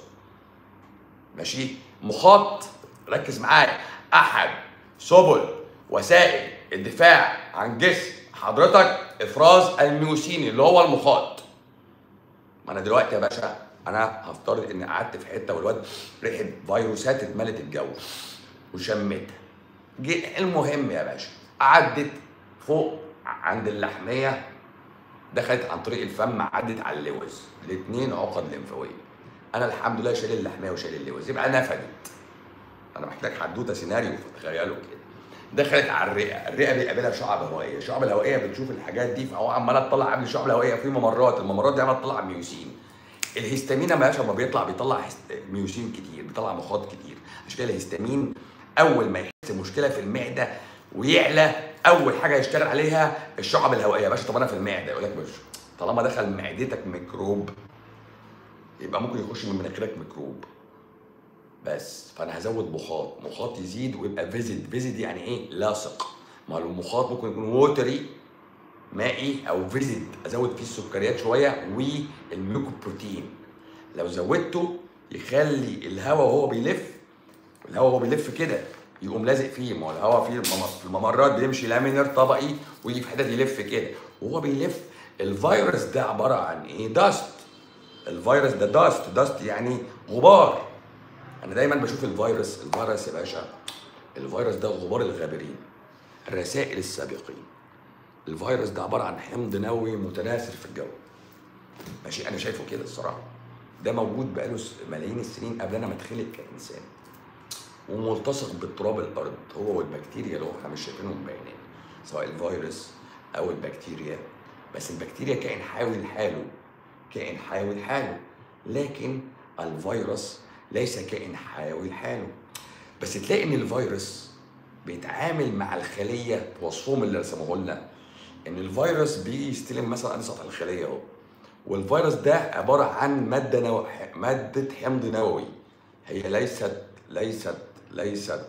ماشي مخاط ركز معايا احد سبل وسائل الدفاع عن جسم حضرتك افراز الميوسين اللي هو المخاط ما انا دلوقتي يا باشا انا هفترض اني قعدت في حته والواد ريحه فيروسات اتملت الجو وشمتها جه المهم يا باشا عدت فوق عند اللحميه دخلت عن طريق الفم عدت على اللوز الاثنين عقد لمفاويه انا الحمد لله شايل اللحميه وشايل اللوز يبقى نفدت انا محتاج حدوته سيناريو فتخيلوا كده دخلت على الرئه الرئه بيقابلها شعب هوائيه الشعب الهوائيه بتشوف الحاجات دي فهو عماله تطلع قبل الشعب الهوائيه في ممرات الممرات دي عماله تطلع ميوسين الهستامين لما لما بيطلع بيطلع ميوسين كتير بيطلع مخاط كتير عشان كده الهستامين اول ما يحس مشكله في المعده ويعلى اول حاجه يشتغل عليها الشعب الهوائيه يا باشا طب انا في المعده يقول لك باشا طالما دخل معدتك ميكروب يبقى ممكن يخش من مناخيرك ميكروب بس فانا هزود مخاط مخاط يزيد ويبقى فيزيد فيزيد يعني ايه لاصق ما هو المخاط ممكن يكون ووتري مائي او فيزيد ازود فيه السكريات شويه والميوكوبروتين لو زودته يخلي الهواء وهو بيلف الهواء وهو بيلف كده يقوم لازق فيه ما هو الهواء في الممرات بيمشي لامينر طبقي ويجي في حتت يلف كده وهو بيلف الفيروس ده عباره عن ايه؟ داست الفيروس ده داست داست يعني غبار انا دايما بشوف الفيروس الفيروس يا باشا الفيروس ده غبار الغابرين الرسائل السابقين الفيروس ده عباره عن حمض نووي متناثر في الجو ماشي انا شايفه كده الصراحه ده موجود بقاله ملايين السنين قبل انا ما اتخلق كانسان وملتصق بالتراب الارض هو والبكتيريا اللي هو احنا مش شايفينهم بعينينا سواء الفيروس او البكتيريا بس البكتيريا كائن حيوي لحاله كائن حيوي لحاله لكن الفيروس ليس كائن حيوي لحاله بس تلاقي ان الفيروس بيتعامل مع الخليه وصفهم اللي رسموه لنا ان الفيروس بيجي يستلم مثلا ادي سطح الخليه اهو والفيروس ده عباره عن ماده نو... ماده حمض نووي هي ليست ليست ليست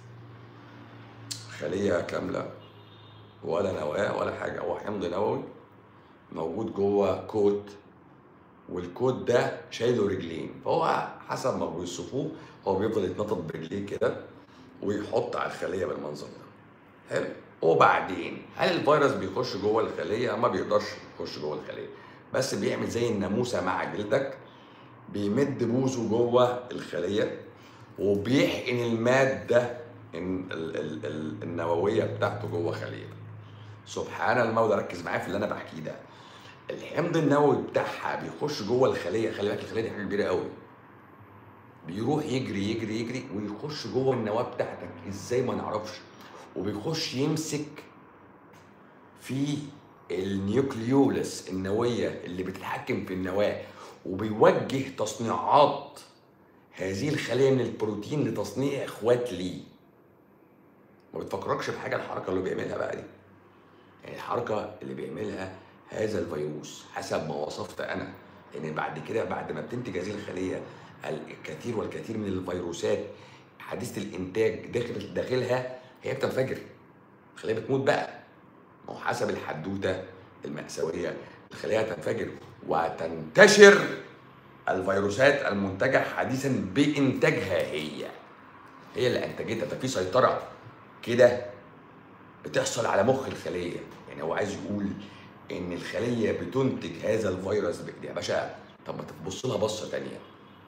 خليه كامله ولا نواه ولا حاجه هو حمض نووي موجود جوه كوت والكود ده شايله رجلين فهو حسب ما بيوصفوه هو بيفضل يتنطط برجليه كده ويحط على الخليه بالمنظر ده حلو وبعدين هل الفيروس بيخش جوه الخليه ما بيقدرش يخش جوه الخليه بس بيعمل زي الناموسه مع جلدك بيمد بوزه جوه الخليه وبيحقن الماده الن- ال- ال- ال- النوويه بتاعته جوه خليه سبحان المولى ركز معايا في اللي انا بحكيه ده الحمض النووي بتاعها بيخش جوه الخليه خلي بالك الخليه دي حاجه كبيره قوي بيروح يجري يجري يجري ويخش جوه النواه بتاعتك ازاي ما نعرفش وبيخش يمسك في النيوكليولس النوويه اللي بتتحكم في النواه وبيوجه تصنيعات هذه الخليه من البروتين لتصنيع اخوات ليه ما بتفكركش بحاجه الحركه اللي بيعملها بقى دي يعني الحركه اللي بيعملها هذا الفيروس حسب ما وصفت انا ان بعد كده بعد ما بتنتج هذه الخليه الكثير والكثير من الفيروسات حديثه الانتاج داخل داخلها هي بتنفجر الخليه بتموت بقى ما هو حسب الحدوته المأساويه الخليه هتنفجر وتنتشر الفيروسات المنتجه حديثا بانتاجها هي هي اللي انتجتها ففي سيطره كده بتحصل على مخ الخليه يعني هو عايز يقول ان الخليه بتنتج هذا الفيروس بايديها يا باشا طب ما تبص لها بصه تانية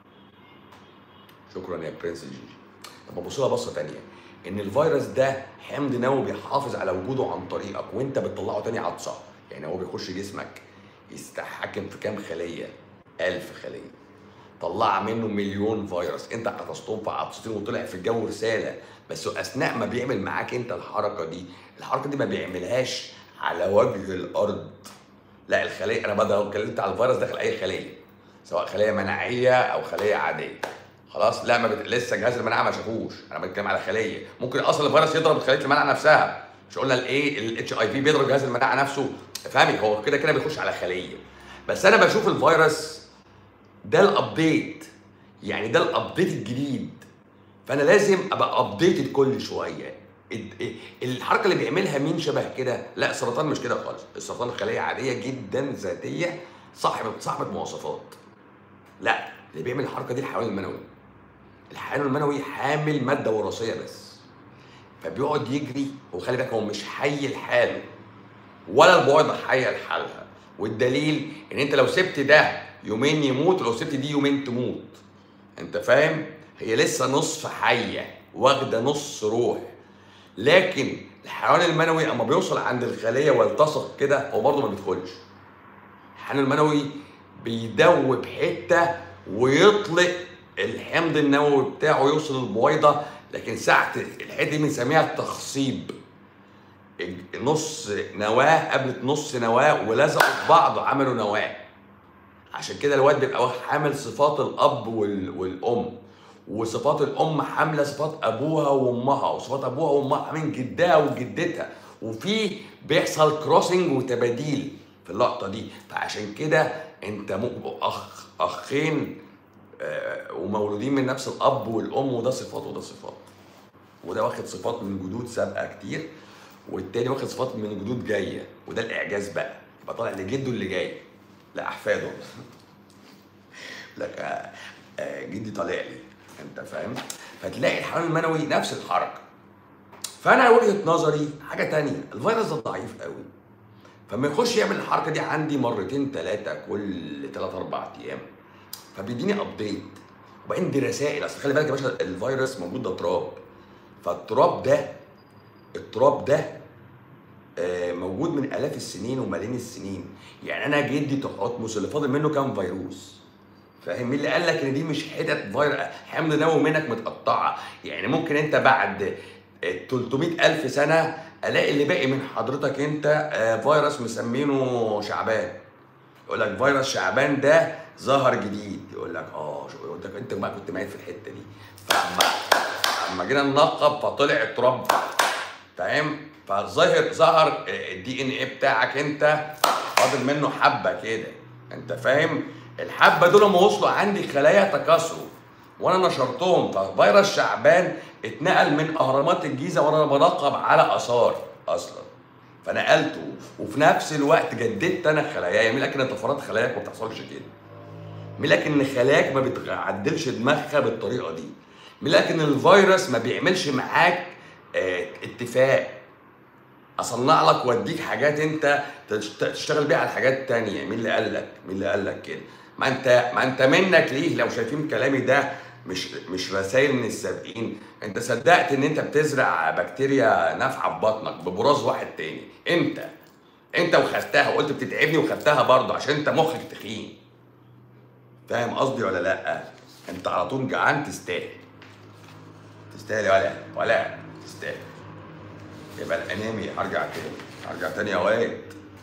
شكرا يا برنس جيجي طب ما تبص لها بصه تانية ان الفيروس ده حمض نووي بيحافظ على وجوده عن طريقك وانت بتطلعه تاني عطسه يعني هو بيخش جسمك يستحكم في كام خليه ألف خليه طلع منه مليون فيروس انت عطستهم في عطستين وطلع في الجو رساله بس اثناء ما بيعمل معاك انت الحركه دي الحركه دي ما بيعملهاش على وجه الارض لا الخليه انا بدل لو اتكلمت على الفيروس داخل اي خليه سواء خليه مناعيه او خليه عاديه خلاص لا ما بت... لسه جهاز المناعه ما شافوش انا بتكلم على خليه ممكن اصلا الفيروس يضرب خليه المناعه نفسها مش قلنا الايه الاتش اي في بيضرب جهاز المناعه نفسه فاهمي هو كده كده بيخش على خليه بس انا بشوف الفيروس ده الابديت يعني ده الابديت الجديد فانا لازم ابقى ابديتد كل شويه ال- الحركه اللي بيعملها مين شبه كده لا السرطان مش كده خالص السرطان خليه عاديه جدا ذاتيه صاحبه صاحبه مواصفات لا اللي بيعمل الحركه دي الحيوان المنوي الحيوان المنوي حامل ماده وراثيه بس فبيقعد يجري وخلي بالك هو مش حي لحاله ولا البويضه حيه لحالها والدليل ان انت لو سبت ده يومين يموت ولو سبت دي يومين تموت انت فاهم هي لسه نصف حيه واخده نص روح لكن الحيوان المنوي اما بيوصل عند الخليه ويلتصق كده هو برضه ما بيدخلش الحيوان المنوي بيدوب حته ويطلق الحمض النووي بتاعه يوصل للبويضه لكن ساعه الحته دي بنسميها التخصيب نص نواه قابلت نص نواه ولزقوا في بعض وعملوا نواه عشان كده الواد بيبقى حامل صفات الاب وال... والام وصفات الام حامله صفات ابوها وامها وصفات ابوها وامها حاملين جدها وجدتها وفي بيحصل كروسنج وتباديل في اللقطه دي فعشان كده انت ممكن اخ اخين آه، ومولودين من نفس الاب والام وده صفات وده صفات وده واخد صفات من جدود سابقه كتير والتاني واخد صفات من جدود جايه وده الاعجاز بقى يبقى طالع لجده اللي جاي لاحفاده لك آه، آه، جدي طالع لي انت فاهم فتلاقي الحيوان المنوي نفس الحركه فانا وجهه نظري حاجه تانية الفيروس ده ضعيف قوي فما يخش يعمل الحركه دي عندي مرتين ثلاثه كل ثلاث اربع ايام فبيديني ابديت وبعدين دي رسائل اصل خلي بالك يا باشا الفيروس موجود ده تراب فالتراب ده التراب ده آه، موجود من الاف السنين وملايين السنين يعني انا جدي تحتمس اللي فاضل منه كام فيروس فاهم مين اللي قال لك ان دي مش حتت فيروس حمض نووي منك متقطعه يعني ممكن انت بعد آه، 300 الف سنه الاقي اللي باقي من حضرتك انت آه، فيروس مسمينه شعبان يقول لك فيروس شعبان ده ظهر جديد يقول لك اه شو يقول لك انت بقى كنت ميت في الحته دي فاما اما جينا ننقب فطلع التراب فاهم فظاهر ظهر الدي ان ايه بتاعك انت فاضل منه حبه كده انت فاهم الحبه دول لما وصلوا عندي خلايا تكاثروا وانا نشرتهم ففيروس شعبان اتنقل من اهرامات الجيزه وانا بنقب على اثار اصلا فنقلته وفي نفس الوقت جددت انا خلاياي مين لكن طفرات خلاياك ما بتحصلش كده ملاك ان خلاياك ما بتعدلش دماغها بالطريقه دي ملاك ان الفيروس ما بيعملش معاك اه اتفاق اصنع لك واديك حاجات انت تشتغل بيها على حاجات تانية مين اللي قال لك مين اللي قال لك كده ما انت ما انت منك ليه لو شايفين كلامي ده مش مش رسائل من السابقين انت صدقت ان انت بتزرع بكتيريا نافعه في بطنك ببراز واحد تاني انت انت وخدتها وقلت بتتعبني وخدتها برضه عشان انت مخك تخين فاهم قصدي ولا لا انت على طول جعان تستاهل تستاهل ولا ولا تستاهل يبقى الانيميا هرجع تاني هرجع تاني يا واد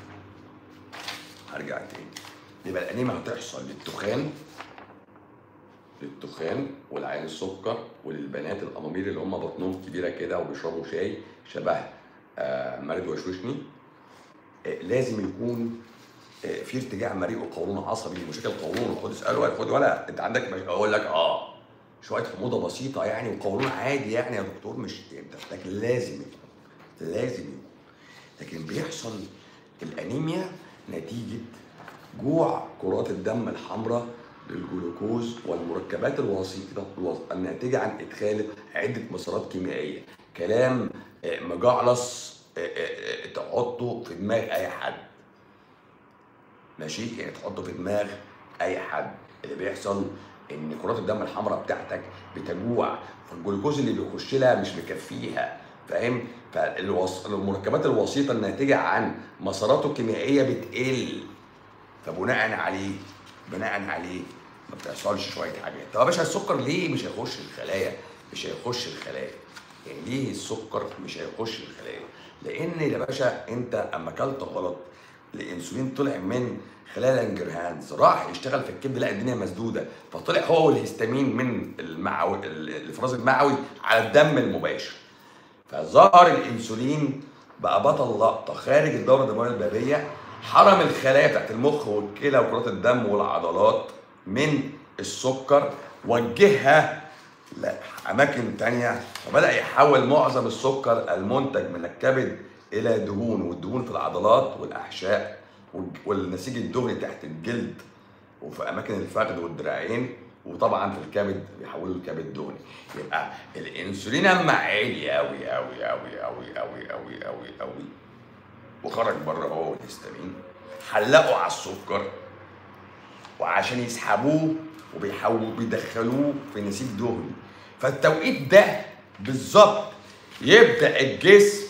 هرجع تاني يبقى الانيميا هتحصل للتخان للتخان والعين السكر وللبنات الامامير اللي هم بطنهم كبيره كده وبيشربوا شاي شبه آه مريض وشوشني آه لازم يكون آه في ارتجاع مريء وقولون عصبي مشاكل قولون خد اساله خد ولا انت عندك مش... اقول لك اه شويه حموضه بسيطه يعني وقولون عادي يعني يا دكتور مش لكن لازم يكون لازم يكون لكن بيحصل الانيميا نتيجه جوع كرات الدم الحمراء للجلوكوز والمركبات الوسيطة الناتجة عن إدخال عدة مسارات كيميائية كلام مجعلص تحطه في دماغ أي حد ماشي يعني تحطه في دماغ أي حد اللي بيحصل إن كرات الدم الحمراء بتاعتك بتجوع فالجلوكوز اللي بيخش لها مش مكفيها فاهم فالمركبات الوسيطة الناتجة عن مساراته الكيميائية بتقل فبناء عليه بناء عليه ما بتحصلش شويه حاجات طب يا باشا السكر ليه مش هيخش الخلايا مش هيخش الخلايا يعني ليه السكر مش هيخش الخلايا لان يا باشا انت اما اكلت غلط الانسولين طلع من خلايا لانجرهانز راح يشتغل في الكبد لا الدنيا مسدوده فطلع هو والهستامين من المعوي الافراز المعوي على الدم المباشر فظهر الانسولين بقى بطل لقطه خارج الدوره الدمويه البابيه حرم الخلايا بتاعت المخ والكلى وكرات الدم والعضلات من السكر وجهها لأماكن تانية وبدأ يحول معظم السكر المنتج من الكبد إلى دهون والدهون في العضلات والأحشاء والنسيج الدهني تحت الجلد وفي أماكن الفخذ والدراعين وطبعا في الكبد بيحولوا الكبد دهني يبقى الانسولين اما عالي قوي قوي قوي قوي قوي قوي قوي قوي وخرج بره هو والهستامين حلقوا على السكر وعشان يسحبوه وبيحاولوا بيدخلوه في نسيج دهني فالتوقيت ده بالظبط يبدا الجسم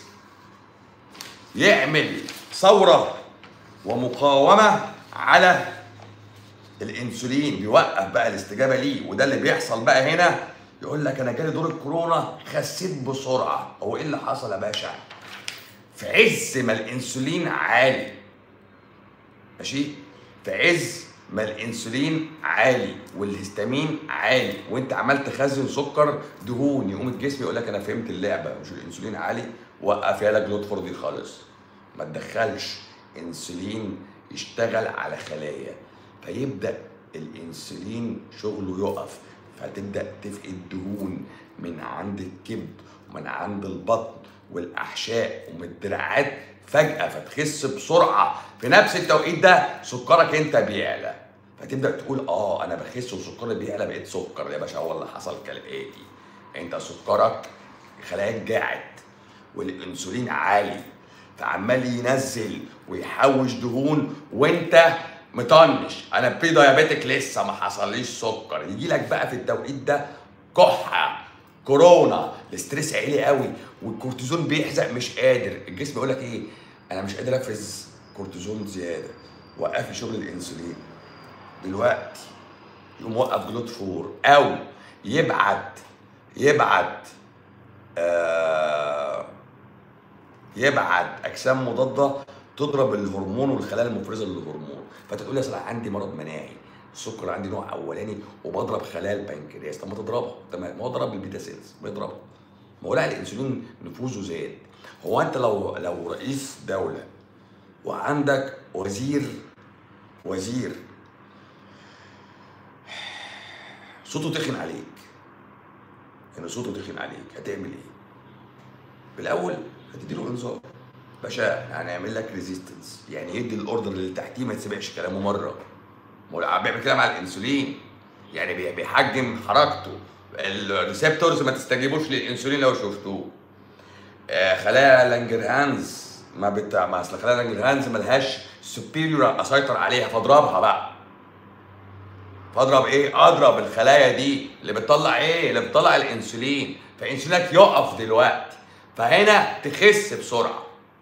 يعمل ثوره ومقاومه على الانسولين بيوقف بقى الاستجابه ليه وده اللي بيحصل بقى هنا يقول لك انا جالي دور الكورونا خسيت بسرعه هو ايه اللي حصل يا باشا في عز ما الانسولين عالي ماشي في عز ما الانسولين عالي والهستامين عالي وانت عمال تخزن سكر دهون يقوم الجسم يقول لك انا فهمت اللعبه مش الانسولين عالي وقف يا لك لوتفور دي خالص ما تدخلش انسولين يشتغل على خلايا فيبدا الانسولين شغله يقف فتبدا تفقد دهون من عند الكبد ومن عند البطن والاحشاء ومن الدراعات فجاه فتخس بسرعه في نفس التوقيت ده سكرك انت بيعلى فتبدا تقول اه انا بخس وسكري بيعلى بقيت سكر يا باشا هو اللي حصل كالاتي انت سكرك خلاياك جاعت والانسولين عالي فعمال ينزل ويحوش دهون وانت مطنش انا بري دايابيتك لسه ما حصليش سكر يجي لك بقى في التوقيت ده كحه كورونا الاستريس عالي قوي والكورتيزون بيحزق مش قادر الجسم يقول لك ايه انا مش قادر افرز كورتيزون زياده وقفي شغل الانسولين دلوقتي يقوم وقف جلوت فور او يبعت يبعت آه يبعت اجسام مضاده تضرب الهرمون والخلايا المفرزه للهرمون فتقول لي اصل عندي مرض مناعي السكر عندي نوع اولاني وبضرب خلايا البنكرياس طب ما تضربها تمام ما هو ضرب البيتا سيلز ما يضربها ما هو لا الانسولين نفوذه زاد هو انت لو لو رئيس دوله وعندك وزير وزير صوته تخن عليك يعني صوته تخن عليك هتعمل ايه؟ بالاول هتديله انذار باشا هنعمل لك ريزيستنس يعني يدي الاوردر اللي تحتيه ما تسمعش كلامه مره ما هو بيعمل كده مع الانسولين يعني بي- بيحجم حركته الريسبتورز ما تستجيبوش للانسولين لو شفتوه آه، خلايا لانجرهانز ما بت ما اصل خلايا لانجرهانز ملهاش سوبيريور اسيطر عليها فاضربها بقى فاضرب ايه؟ اضرب الخلايا دي اللي بتطلع ايه؟ اللي بتطلع الانسولين فانسولينك يقف دلوقتي فهنا تخس بسرعه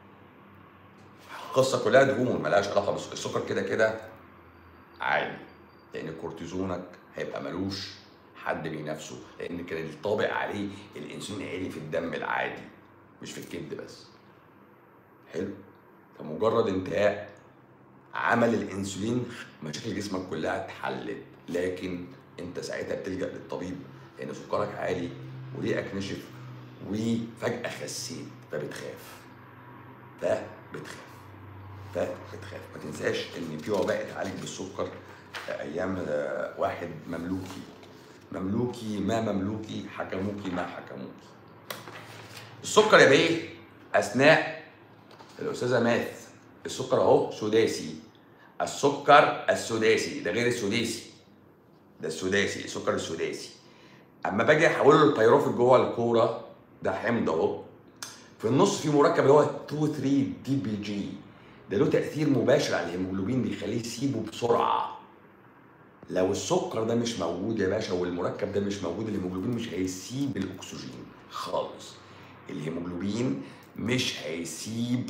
القصه كلها دهون ملهاش علاقه بس السكر كده كده عالي لان كورتيزونك هيبقى ملوش حد بينافسه لان كان الطابع عليه الانسولين عالي في الدم العادي مش في الكبد بس حلو فمجرد انتهاء عمل الانسولين مشاكل جسمك كلها اتحلت لكن انت ساعتها بتلجا للطبيب لان سكرك عالي وريقك نشف وفجاه خسيت فبتخاف فبتخاف فبتخاف ما تنساش ان في وباء اتعالج بالسكر ايام آه، واحد مملوكي مملوكي ما مملوكي حكموكي ما حكموكي السكر يا بيه اثناء الاستاذه ماث السكر اهو سداسي السكر السداسي ده غير السداسي ده السداسي السكر السداسي اما باجي احوله للبيروفيت جوه الكوره ده حمض اهو في النص في مركب اللي هو 2 3 دي بي جي ده له تاثير مباشر على الهيموجلوبين بيخليه يسيبه بسرعه لو السكر ده مش موجود يا باشا والمركب ده مش موجود الهيموجلوبين مش هيسيب الاكسجين خالص الهيموجلوبين مش هيسيب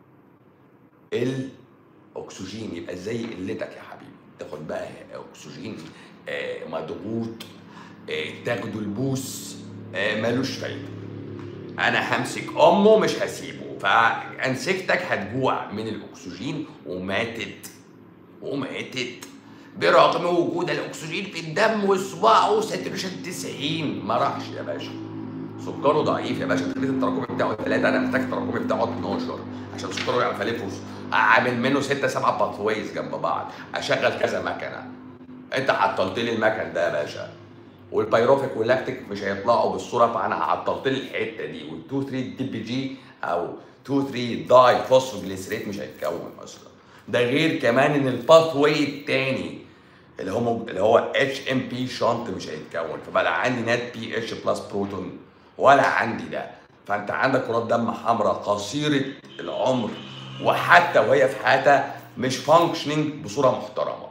الاكسجين يبقى زي قلتك يا حبيبي تاخد بقى اكسجين آه، مضغوط آه، تاخده البوس آه، ملوش فايده انا همسك امه مش هسيبه فانسجتك هتجوع من الاكسجين وماتت وماتت برغم وجود الاكسجين في الدم وصباعه ساتوريشن 90 ما راحش يا باشا سكره ضعيف يا باشا تخليت التراكمي بتاعه 3 انا محتاج التراكمي بتاعه 12 عشان سكره يعرف الف اعمل منه 6 7 باثويز جنب بعض اشغل كذا مكنه انت عطلت لي المكن ده يا باشا والبيروفيك واللاكتيك مش هيطلعوا بالصوره فانا عطلت لي الحته دي وال 2 3 دي بي جي او 2 3 داي فوسفوجليسريت مش هيتكون اصلا ده غير كمان ان الباث واي التاني اللي هو اللي هو اتش ام بي شنط مش هيتكون فبقى عندي نت بي اتش بلس بروتون ولا عندي ده فانت عندك كرات دم حمراء قصيره العمر وحتى وهي في حياتها مش فانكشننج بصوره محترمه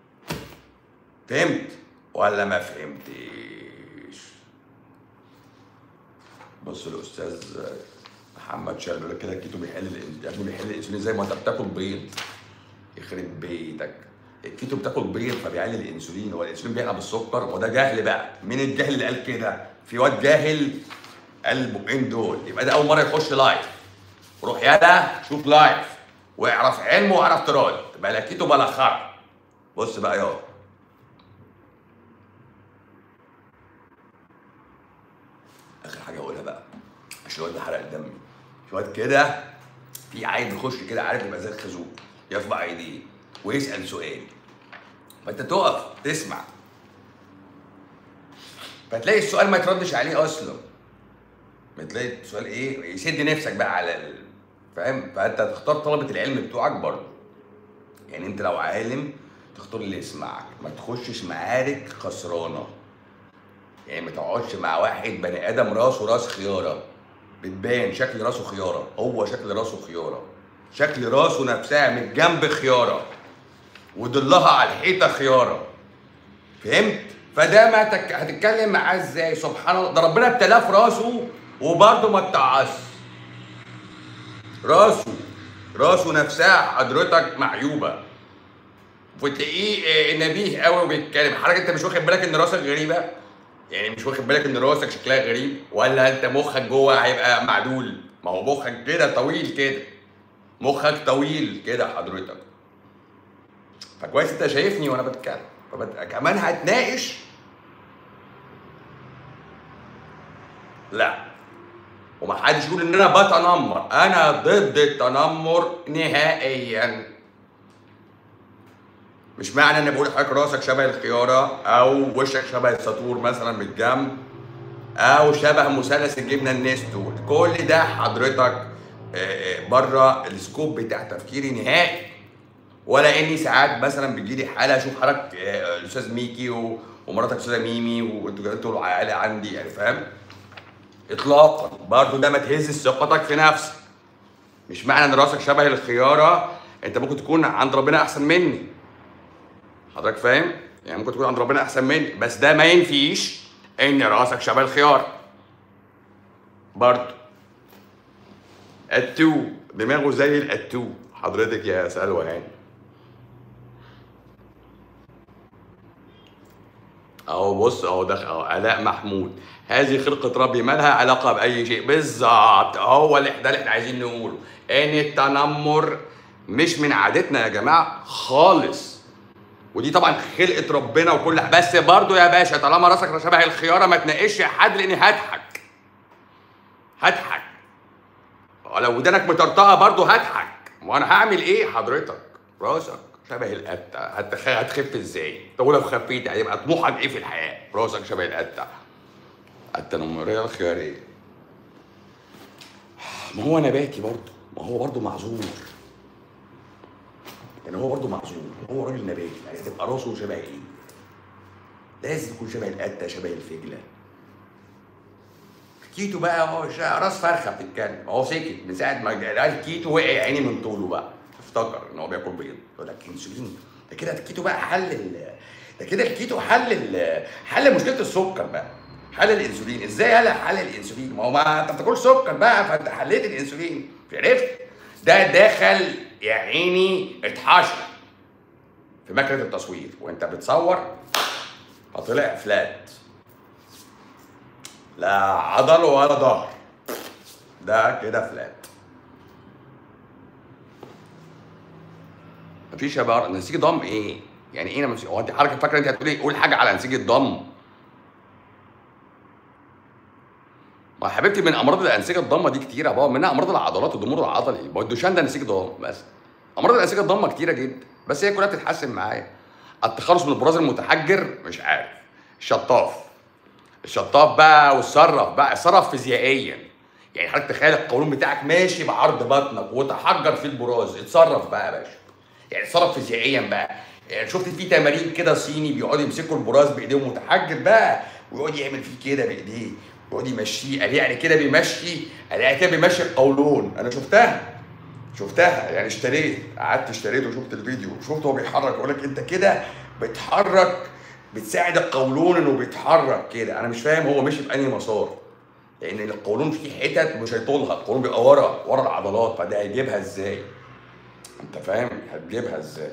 فهمت ولا ما فهمتش بص الاستاذ محمد شلبي بيقول لك كده الكيتو بيحل الإن- يا ابني بيحل الانسولين زي ما انت بتاكل بيض يخرب بيتك الكيتو بتاكل بيض فبيعلي الانسولين هو الانسولين بيعلى بالسكر وده جهل بقى مين الجاهل اللي قال كده في واد جاهل قال البقين دول يبقى ده اول مره يخش لايف روح يلا شوف لايف واعرف علمه واعرف ترد بلا كيتو بلا خر بص بقى يا اخر حاجه اقولها بقى عشان الواد ده حرق دمي في واد كده في عيل بيخش كده عارف يبقى زي الخازوق يرفع ايديه ويسال سؤال فانت تقف تسمع فتلاقي السؤال ما يتردش عليه اصلا بتلاقي السؤال ايه يسد نفسك بقى على ال... فاهم فانت تختار طلبه العلم بتوعك برضه يعني انت لو عالم تختار اللي يسمعك ما تخشش معارك خسرانه يعني ما تقعدش مع واحد بني ادم راسه راس خياره بتبان شكل راسه خياره هو شكل راسه خياره شكل راسه نفسها من الجنب خياره وضلها على الحيطه خياره فهمت فده ما تك... هتتكلم معاه ازاي سبحان الله ده ربنا ابتلاه في راسه وبرضه ما اتعص راسه راسه نفسها حضرتك معيوبه وتلاقيه آه، نبيه قوي وبيتكلم حضرتك انت مش واخد بالك ان راسك غريبه يعني مش واخد بالك ان راسك شكلها غريب ولا انت مخك جوه هيبقى معدول ما هو مخك كده طويل كده مخك طويل كده حضرتك فكويس انت شايفني وانا بتكلم فبت... كمان هتناقش لا ومحدش يقول ان انا بتنمر انا ضد التنمر نهائيا مش معنى ان بقول لحضرتك راسك شبه الخياره او وشك شبه الساطور مثلا من الجنب او شبه مثلث الجبنه النستو كل ده حضرتك بره السكوب بتاع تفكيري نهائي ولا اني ساعات مثلا بتجيلي حاله اشوف حضرتك آه، الاستاذ ميكي و- ومراتك استاذه ميمي وانتوا انتوا العائله عندي يعني فاهم اطلاقا برضه ده ما تهزش ثقتك في نفسك مش معنى ان راسك شبه الخياره انت ممكن تكون عند ربنا احسن مني حضرتك فاهم يعني ممكن تكون عند ربنا احسن مني بس ده ما ينفيش ان راسك شبه الخيار برضه التو دماغه زي الاتو حضرتك يا سلوى يعني اهو بص اهو دخل اهو الاء محمود هذه خلقه ربي ما لها علاقه باي شيء بالظبط هو اللي ده اللي احنا عايزين نقوله ان التنمر مش من عادتنا يا جماعه خالص ودي طبعا خلقه ربنا وكل حاجة. بس برضو يا باشا طالما راسك شبه الخياره ما تناقش حد لاني هضحك هضحك لو ودانك مطرطقه برضو هضحك وانا هعمل ايه حضرتك راسك شبه القتة هتخ... هتخف ازاي طب لو خفيت هيبقى طموحك ايه في الحياه راسك شبه القتة التنمريه الخياريه ما هو نباتي برضه ما هو برضه معذور يعني هو برضه معذور هو راجل نباتي عايز تبقى راسه شبه ايه لازم يكون شبه القتة شبه الفجلة كيتو بقى هو شا- راس فرخه بتتكلم هو سكت من ساعه ما جا- قال كيتو وقع عيني من طوله بقى افتكر ان هو بياكل بيض يقول لك انسولين ده كده الكيتو بقى حل ال- ده كده الكيتو حل ال- حل مشكله السكر بقى حل الانسولين ازاي قال حل الانسولين ما هو ما انت بتاكلش سكر بقى فانت حليت الانسولين عرفت ده دخل يا عيني اتحشر في مكنه التصوير وانت بتصور فطلع فلات لا عضل ولا ظهر ده كده فلات مفيش يا بقى نسيج ضم ايه؟ يعني ايه نسيج هو انت حضرتك فاكره انت هتقولي قول حاجه على نسيج الضم ما يا حبيبتي من امراض الانسجه الضمه دي كتيره بقى منها امراض العضلات والضمور العضلي ما هو الدوشان ده نسيج ضم بس امراض الانسجه الضمه كتيره جدا بس هي كلها بتتحسن معايا التخلص من البراز المتحجر مش عارف الشطاف الشطاف بقى والصرف بقى اتصرف فيزيائيا يعني حضرتك تخيل القولون بتاعك ماشي بعرض بطنك وتحجر فيه البراز اتصرف بقى يا باشا يعني اتصرف فيزيائيا بقى يعني شفت في تمارين كده صيني بيقعدوا يمسكوا البراز بايديهم متحجر بقى ويقعد يعمل فيه كده بايديه ويقعد يمشيه قال يعني كده بيمشي قال يعني كده بيمشي القولون انا شفتها شفتها يعني اشتريت قعدت اشتريت وشفت الفيديو شفت هو بيحرك يقول لك انت كده بتحرك بتساعد القولون انه بيتحرك كده انا مش فاهم هو ماشي في انهي مسار لان القولون فيه حتت مش هيطولها القولون بيبقى ورا ورا العضلات فده هيجيبها ازاي انت فاهم هتجيبها ازاي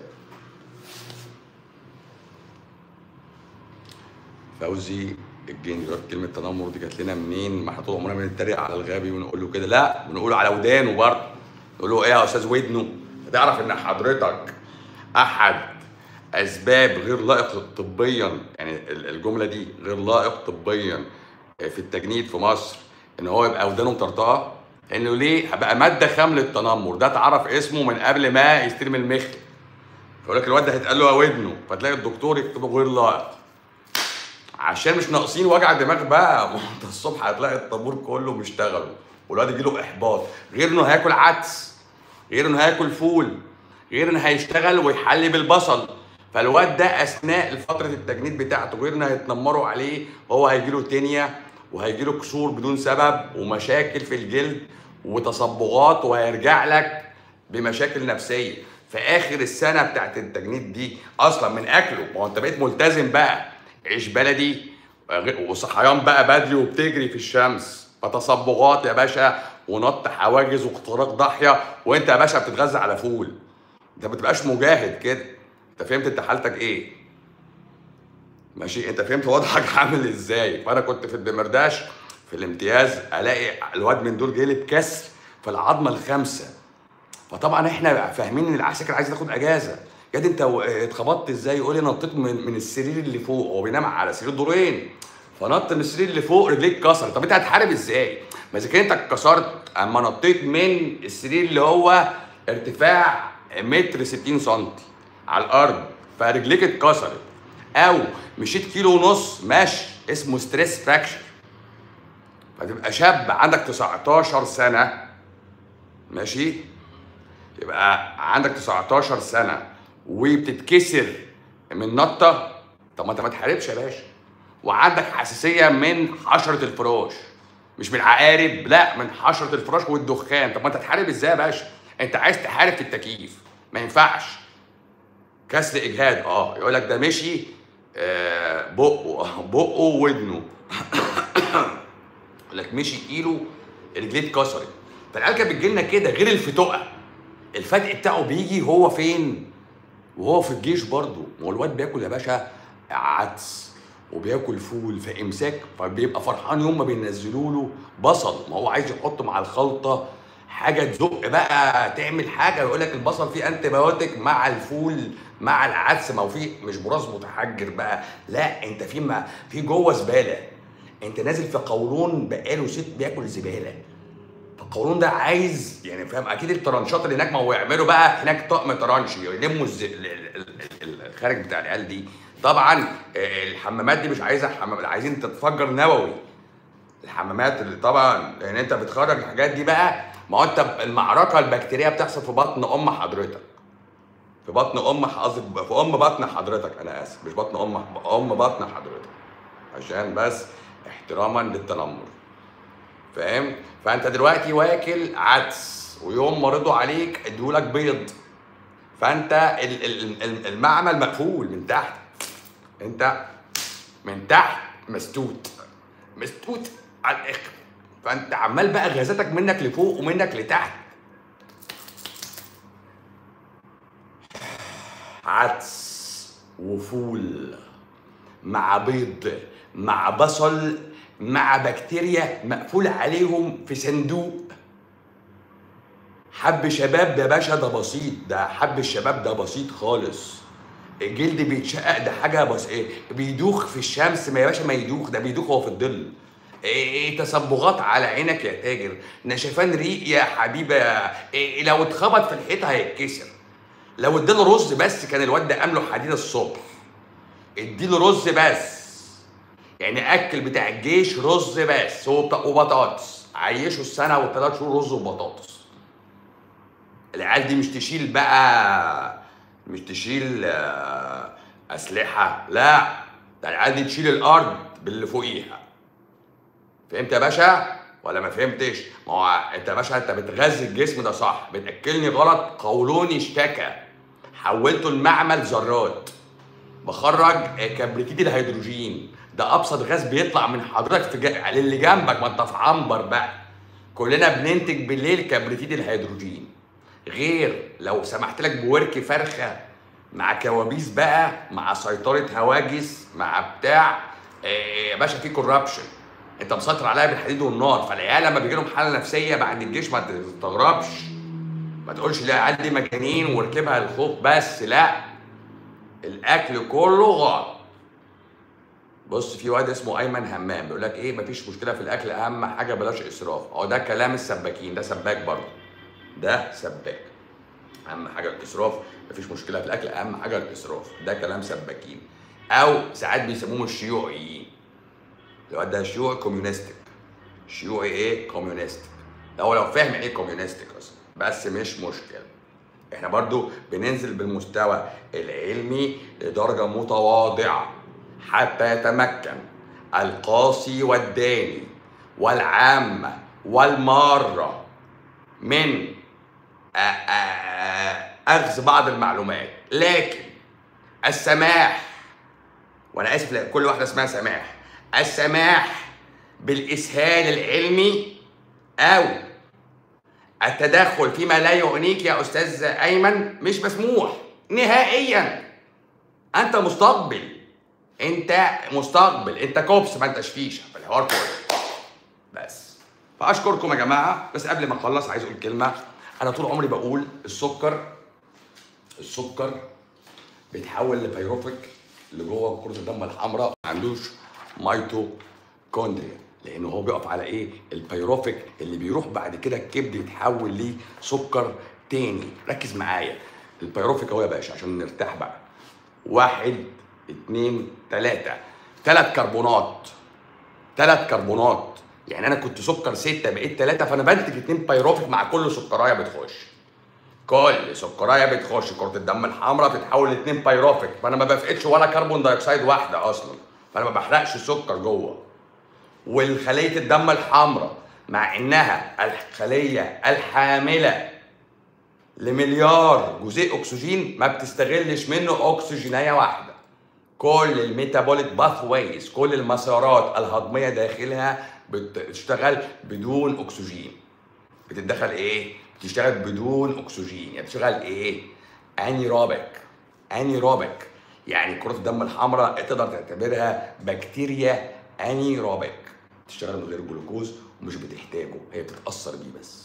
فوزي الجن دلوقتي كلمة تنمر دي جات لنا منين؟ ما احنا طول عمرنا بنتريق على الغبي ونقول له كده، لا بنقول على ودانه برضه. نقول له ايه يا استاذ ودنه؟ تعرف ان حضرتك احد اسباب غير لائق طبيا يعني ال- الجمله دي غير لائق طبيا في التجنيد في مصر ان هو يبقى ودانه مطرطقه انه ليه بقى ماده خام للتنمر ده اتعرف اسمه من قبل ما يستلم المخل فيقول لك الواد ده هيتقال له يا ودنه فتلاقي الدكتور يكتبه غير لائق عشان مش ناقصين وجع دماغ بقى ما هو انت الصبح هتلاقي الطابور كله بيشتغلوا والواد يجي له احباط غير انه هياكل عدس غير انه هياكل فول غير انه هيشتغل ويحلي بالبصل فالواد ده اثناء فتره التجنيد بتاعته غير انه هيتنمروا عليه هو هيجي له تينيا وهيجي له كسور بدون سبب ومشاكل في الجلد وتصبغات وهيرجع لك بمشاكل نفسيه في اخر السنه بتاعت التجنيد دي اصلا من اكله ما هو انت بقيت ملتزم بقى عيش بلدي وصحيان بقى بدري وبتجري في الشمس فتصبغات يا باشا ونط حواجز واختراق ضاحيه وانت يا باشا بتتغذى على فول انت ما بتبقاش مجاهد كده انت فهمت انت حالتك ايه ماشي انت فهمت وضعك عامل ازاي فانا كنت في الدمرداش في الامتياز الاقي الواد من دول جالي بكسر في العظمه الخامسه فطبعا احنا فاهمين ان العساكر عايز تاخد اجازه جد انت و- اتخبطت ازاي يقول لي نطيت من, من السرير اللي فوق هو بينام على سرير دورين فنط من السرير اللي فوق رجليك اتكسرت طب انت هتحارب ازاي ما اذا كان انت اتكسرت اما نطيت من السرير اللي هو ارتفاع متر 60 سم على الارض فرجليك اتكسرت او مشيت كيلو ونص مشي اسمه ستريس فراكشر فتبقى شاب عندك 19 سنه ماشي يبقى عندك 19 سنه وبتتكسر من نطه طب ما انت ما تحاربش يا باشا وعندك حساسيه من حشره الفراش مش من عقارب لا من حشره الفراش والدخان طب ما انت تحارب ازاي يا باشا انت عايز تحارب في التكييف ما ينفعش كسر اجهاد اه يقول لك ده مشي آه بقه بقه وودنه يقول لك مشي كيلو رجليه اتكسرت فالعيال كانت بتجي لنا كده غير الفتقه الفتق بتاعه بيجي هو فين؟ وهو في الجيش برضه ما هو الواد بياكل يا باشا عدس وبياكل فول في امساك فبيبقى فرحان يوم ما بينزلوا له بصل ما هو عايز يحط مع الخلطه حاجه تزق بقى تعمل حاجه يقول لك البصل فيه انتي بايوتيك مع الفول مع العدس ما هو فيه مش براس متحجر بقى لا انت في ما في جوه زباله انت نازل في قولون بقاله ست بياكل زباله فالقولون ده عايز يعني فاهم اكيد الترانشات اللي هناك ما هو يعملوا بقى هناك طقم ترانش يلموا الز... ال- ال- ال- الخارج بتاع العيال دي طبعا آه، الحمامات دي مش عايزه حمام عايزين تتفجر نووي الحمامات اللي طبعا لان انت بتخرج الحاجات دي بقى ما هو انت المعركه البكتيريه بتحصل في بطن ام حضرتك في بطن ام قصدي في ام بطن حضرتك انا اسف مش بطن ام ام بطن حضرتك عشان بس احتراما للتنمر فاهم فانت دلوقتي واكل عدس ويوم ما رضوا عليك ادولك بيض فانت ال- ال- ال- المعمل مقفول من تحت انت من تحت مسدود مسدود على الاخر فانت عمال بقى غازاتك منك لفوق ومنك لتحت عدس وفول مع بيض مع بصل مع بكتيريا مقفول عليهم في صندوق حب شباب ده باشا ده بسيط ده حب الشباب ده بسيط خالص الجلد بيتشقق ده حاجه بس ايه بيدوخ في الشمس ما يا باشا ما يدوخ ده بيدوخ هو في الظل إيه إيه تصبغات على عينك يا تاجر نشفان ريق يا حبيبه إيه لو اتخبط في الحيطه هيتكسر لو اديله رز بس كان الواد ده قام له حديد الصبح اديله رز بس يعني اكل بتاع الجيش رز بس وبط- وبطاطس عيشه السنه والثلاث شهور رز وبطاطس العيال دي مش تشيل بقى مش تشيل آه، اسلحه لا ده العيال دي تشيل الارض باللي فوقيها فهمت يا باشا ولا ما فهمتش ما هو انت يا باشا انت بتغذي الجسم ده صح بتاكلني غلط قولوني اشتكى حولته المعمل ذرات بخرج كبريتيد الهيدروجين ده ابسط غاز بيطلع من حضرتك في جا... للي جنبك ما انت في عنبر بقى كلنا بننتج بالليل كبريتيد الهيدروجين غير لو سمحت لك بورك فرخه مع كوابيس بقى مع سيطره هواجس مع بتاع إيه يا باشا في كوربشن انت مسيطر عليها بالحديد والنار فالعيال لما بيجي لهم حاله نفسيه بعد الجيش ما تستغربش ما تقولش لا العيال دي مجانين وركبها الخوف بس لا الاكل كله غلط بص في واد اسمه ايمن همام بيقول لك ايه مفيش مشكله في الاكل اهم حاجه بلاش اسراف اهو ده كلام السباكين ده سباك برضه ده سباك اهم حاجه الاسراف مفيش مشكله في الاكل اهم حاجه الاسراف ده كلام سباكين او ساعات بيسموهم الشيوعيين الواد ده شيوعي كوميونستيك شيوعي ايه كوميونستيك ده هو لو فاهم يعني ايه كوميونستيك اصلا بس مش مشكله احنا برضو بننزل بالمستوى العلمي لدرجة متواضعة حتى يتمكن القاصي والداني والعامة والمارة من آ- آ- أخذ بعض المعلومات لكن السماح وأنا آسف لا كل واحدة اسمها سماح السماح بالإسهال العلمي أو التدخل فيما لا يعنيك يا استاذ ايمن مش مسموح نهائيا انت مستقبل انت مستقبل انت كوبس ما انتش فيشه في الحوار كله بس فاشكركم يا جماعه بس قبل ما اخلص عايز اقول كلمه انا طول عمري بقول السكر السكر بيتحول لبيروفيك اللي جوه كرة الدم الحمراء ما عندوش ميتوكوندريا لانه هو بيقف على ايه البيروفيك اللي بيروح بعد كده الكبد يتحول لسكر تاني ركز معايا البيروفيك اهو يا باشا عشان نرتاح بقى واحد اتنين تلاتة تلات كربونات تلات كربونات يعني انا كنت سكر ستة بقيت تلاتة فانا بنتج اتنين بيروفيك مع كل سكرايه بتخش كل سكرايه بتخش كره الدم الحمراء بتتحول لاتنين بايروفيك فانا ما بفقدش ولا كربون دايوكسيد واحده اصلا فانا ما بحرقش سكر جوه والخليه الدم الحمراء مع انها الخليه الحامله لمليار جزيء اكسجين ما بتستغلش منه اكسجينيه واحده كل الميتابوليك باث ويز كل المسارات الهضميه داخلها بتشتغل بدون اكسجين بتتدخل ايه بتشتغل بدون اكسجين يعني بتشتغل ايه انيروبيك انيروبيك يعني كرة الدم الحمراء تقدر تعتبرها بكتيريا انيروبيك بتشتغل من غير جلوكوز ومش بتحتاجه هي بتتاثر بيه بس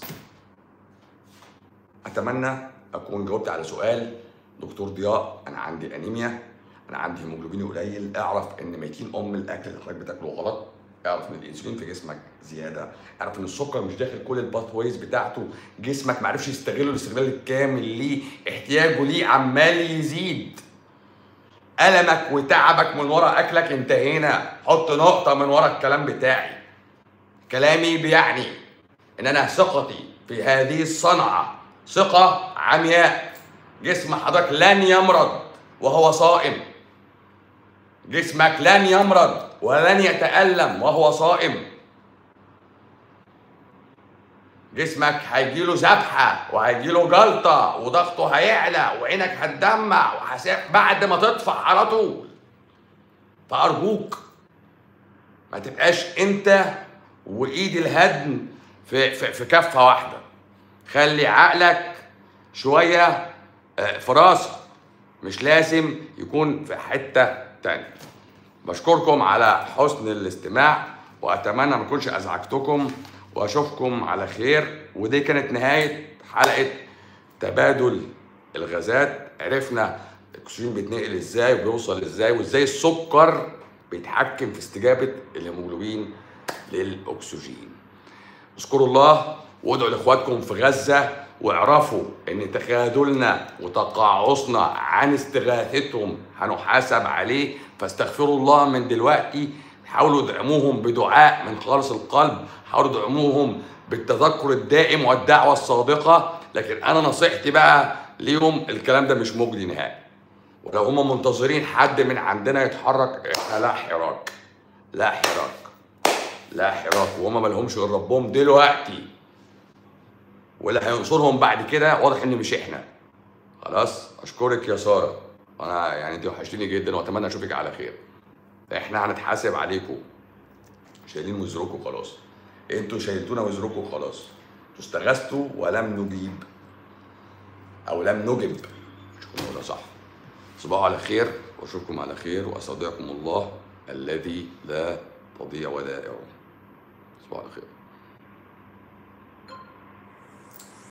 اتمنى اكون جاوبت على سؤال دكتور ضياء انا عندي انيميا انا عندي هيموجلوبيني قليل اعرف ان ميتين ام الاكل اللي حضرتك بتاكله غلط اعرف ان الانسولين في جسمك زياده اعرف ان السكر مش داخل كل الباث ويز بتاعته جسمك ما عرفش يستغله الاستغلال الكامل ليه احتياجه ليه عمال يزيد ألمك وتعبك من ورا أكلك انتهينا حط نقطة من ورا الكلام بتاعي كلامي بيعني إن أنا ثقتي في هذه الصنعة ثقة عمياء جسم حضرتك لن يمرض وهو صائم جسمك لن يمرض ولن يتألم وهو صائم جسمك هيجيله ذبحة وهيجيله جلطة وضغطه هيعلى وعينك هتدمع وحساب بعد ما تطفح على طول فأرجوك ما تبقاش أنت وإيد الهدم في, في, في كفة واحدة خلي عقلك شوية آه، في راسك مش لازم يكون في حتة تانية بشكركم على حسن الاستماع واتمنى ما اكونش ازعجتكم واشوفكم على خير ودي كانت نهايه حلقه تبادل الغازات عرفنا الاكسجين بيتنقل ازاي وبيوصل ازاي وازاي السكر بيتحكم في استجابه الهيموجلوبين للاكسجين اذكروا الله وادعوا لاخواتكم في غزه واعرفوا ان تخاذلنا وتقاعسنا عن استغاثتهم هنحاسب عليه فاستغفروا الله من دلوقتي حاولوا ادعموهم بدعاء من خالص القلب حاولوا ادعموهم بالتذكر الدائم والدعوه الصادقه لكن انا نصيحتي بقى ليهم الكلام ده مش مجدي نهائي ولو هم منتظرين حد من عندنا يتحرك احنا لا حراك لا حراك لا حراك وهم ما لهمش غير ربهم دلوقتي واللي هينصرهم بعد كده واضح ان مش احنا خلاص اشكرك يا ساره انا يعني انت وحشتني جدا واتمنى اشوفك على خير احنا هنتحاسب عليكم شايلين وزركم خلاص انتوا شايلتونا وزركم خلاص انتوا استغثتوا ولم نجيب او لم نجب مش كنا صح تصبحوا على خير واشوفكم على خير واستودعكم الله الذي لا تضيع ودائعه تصبحوا على خير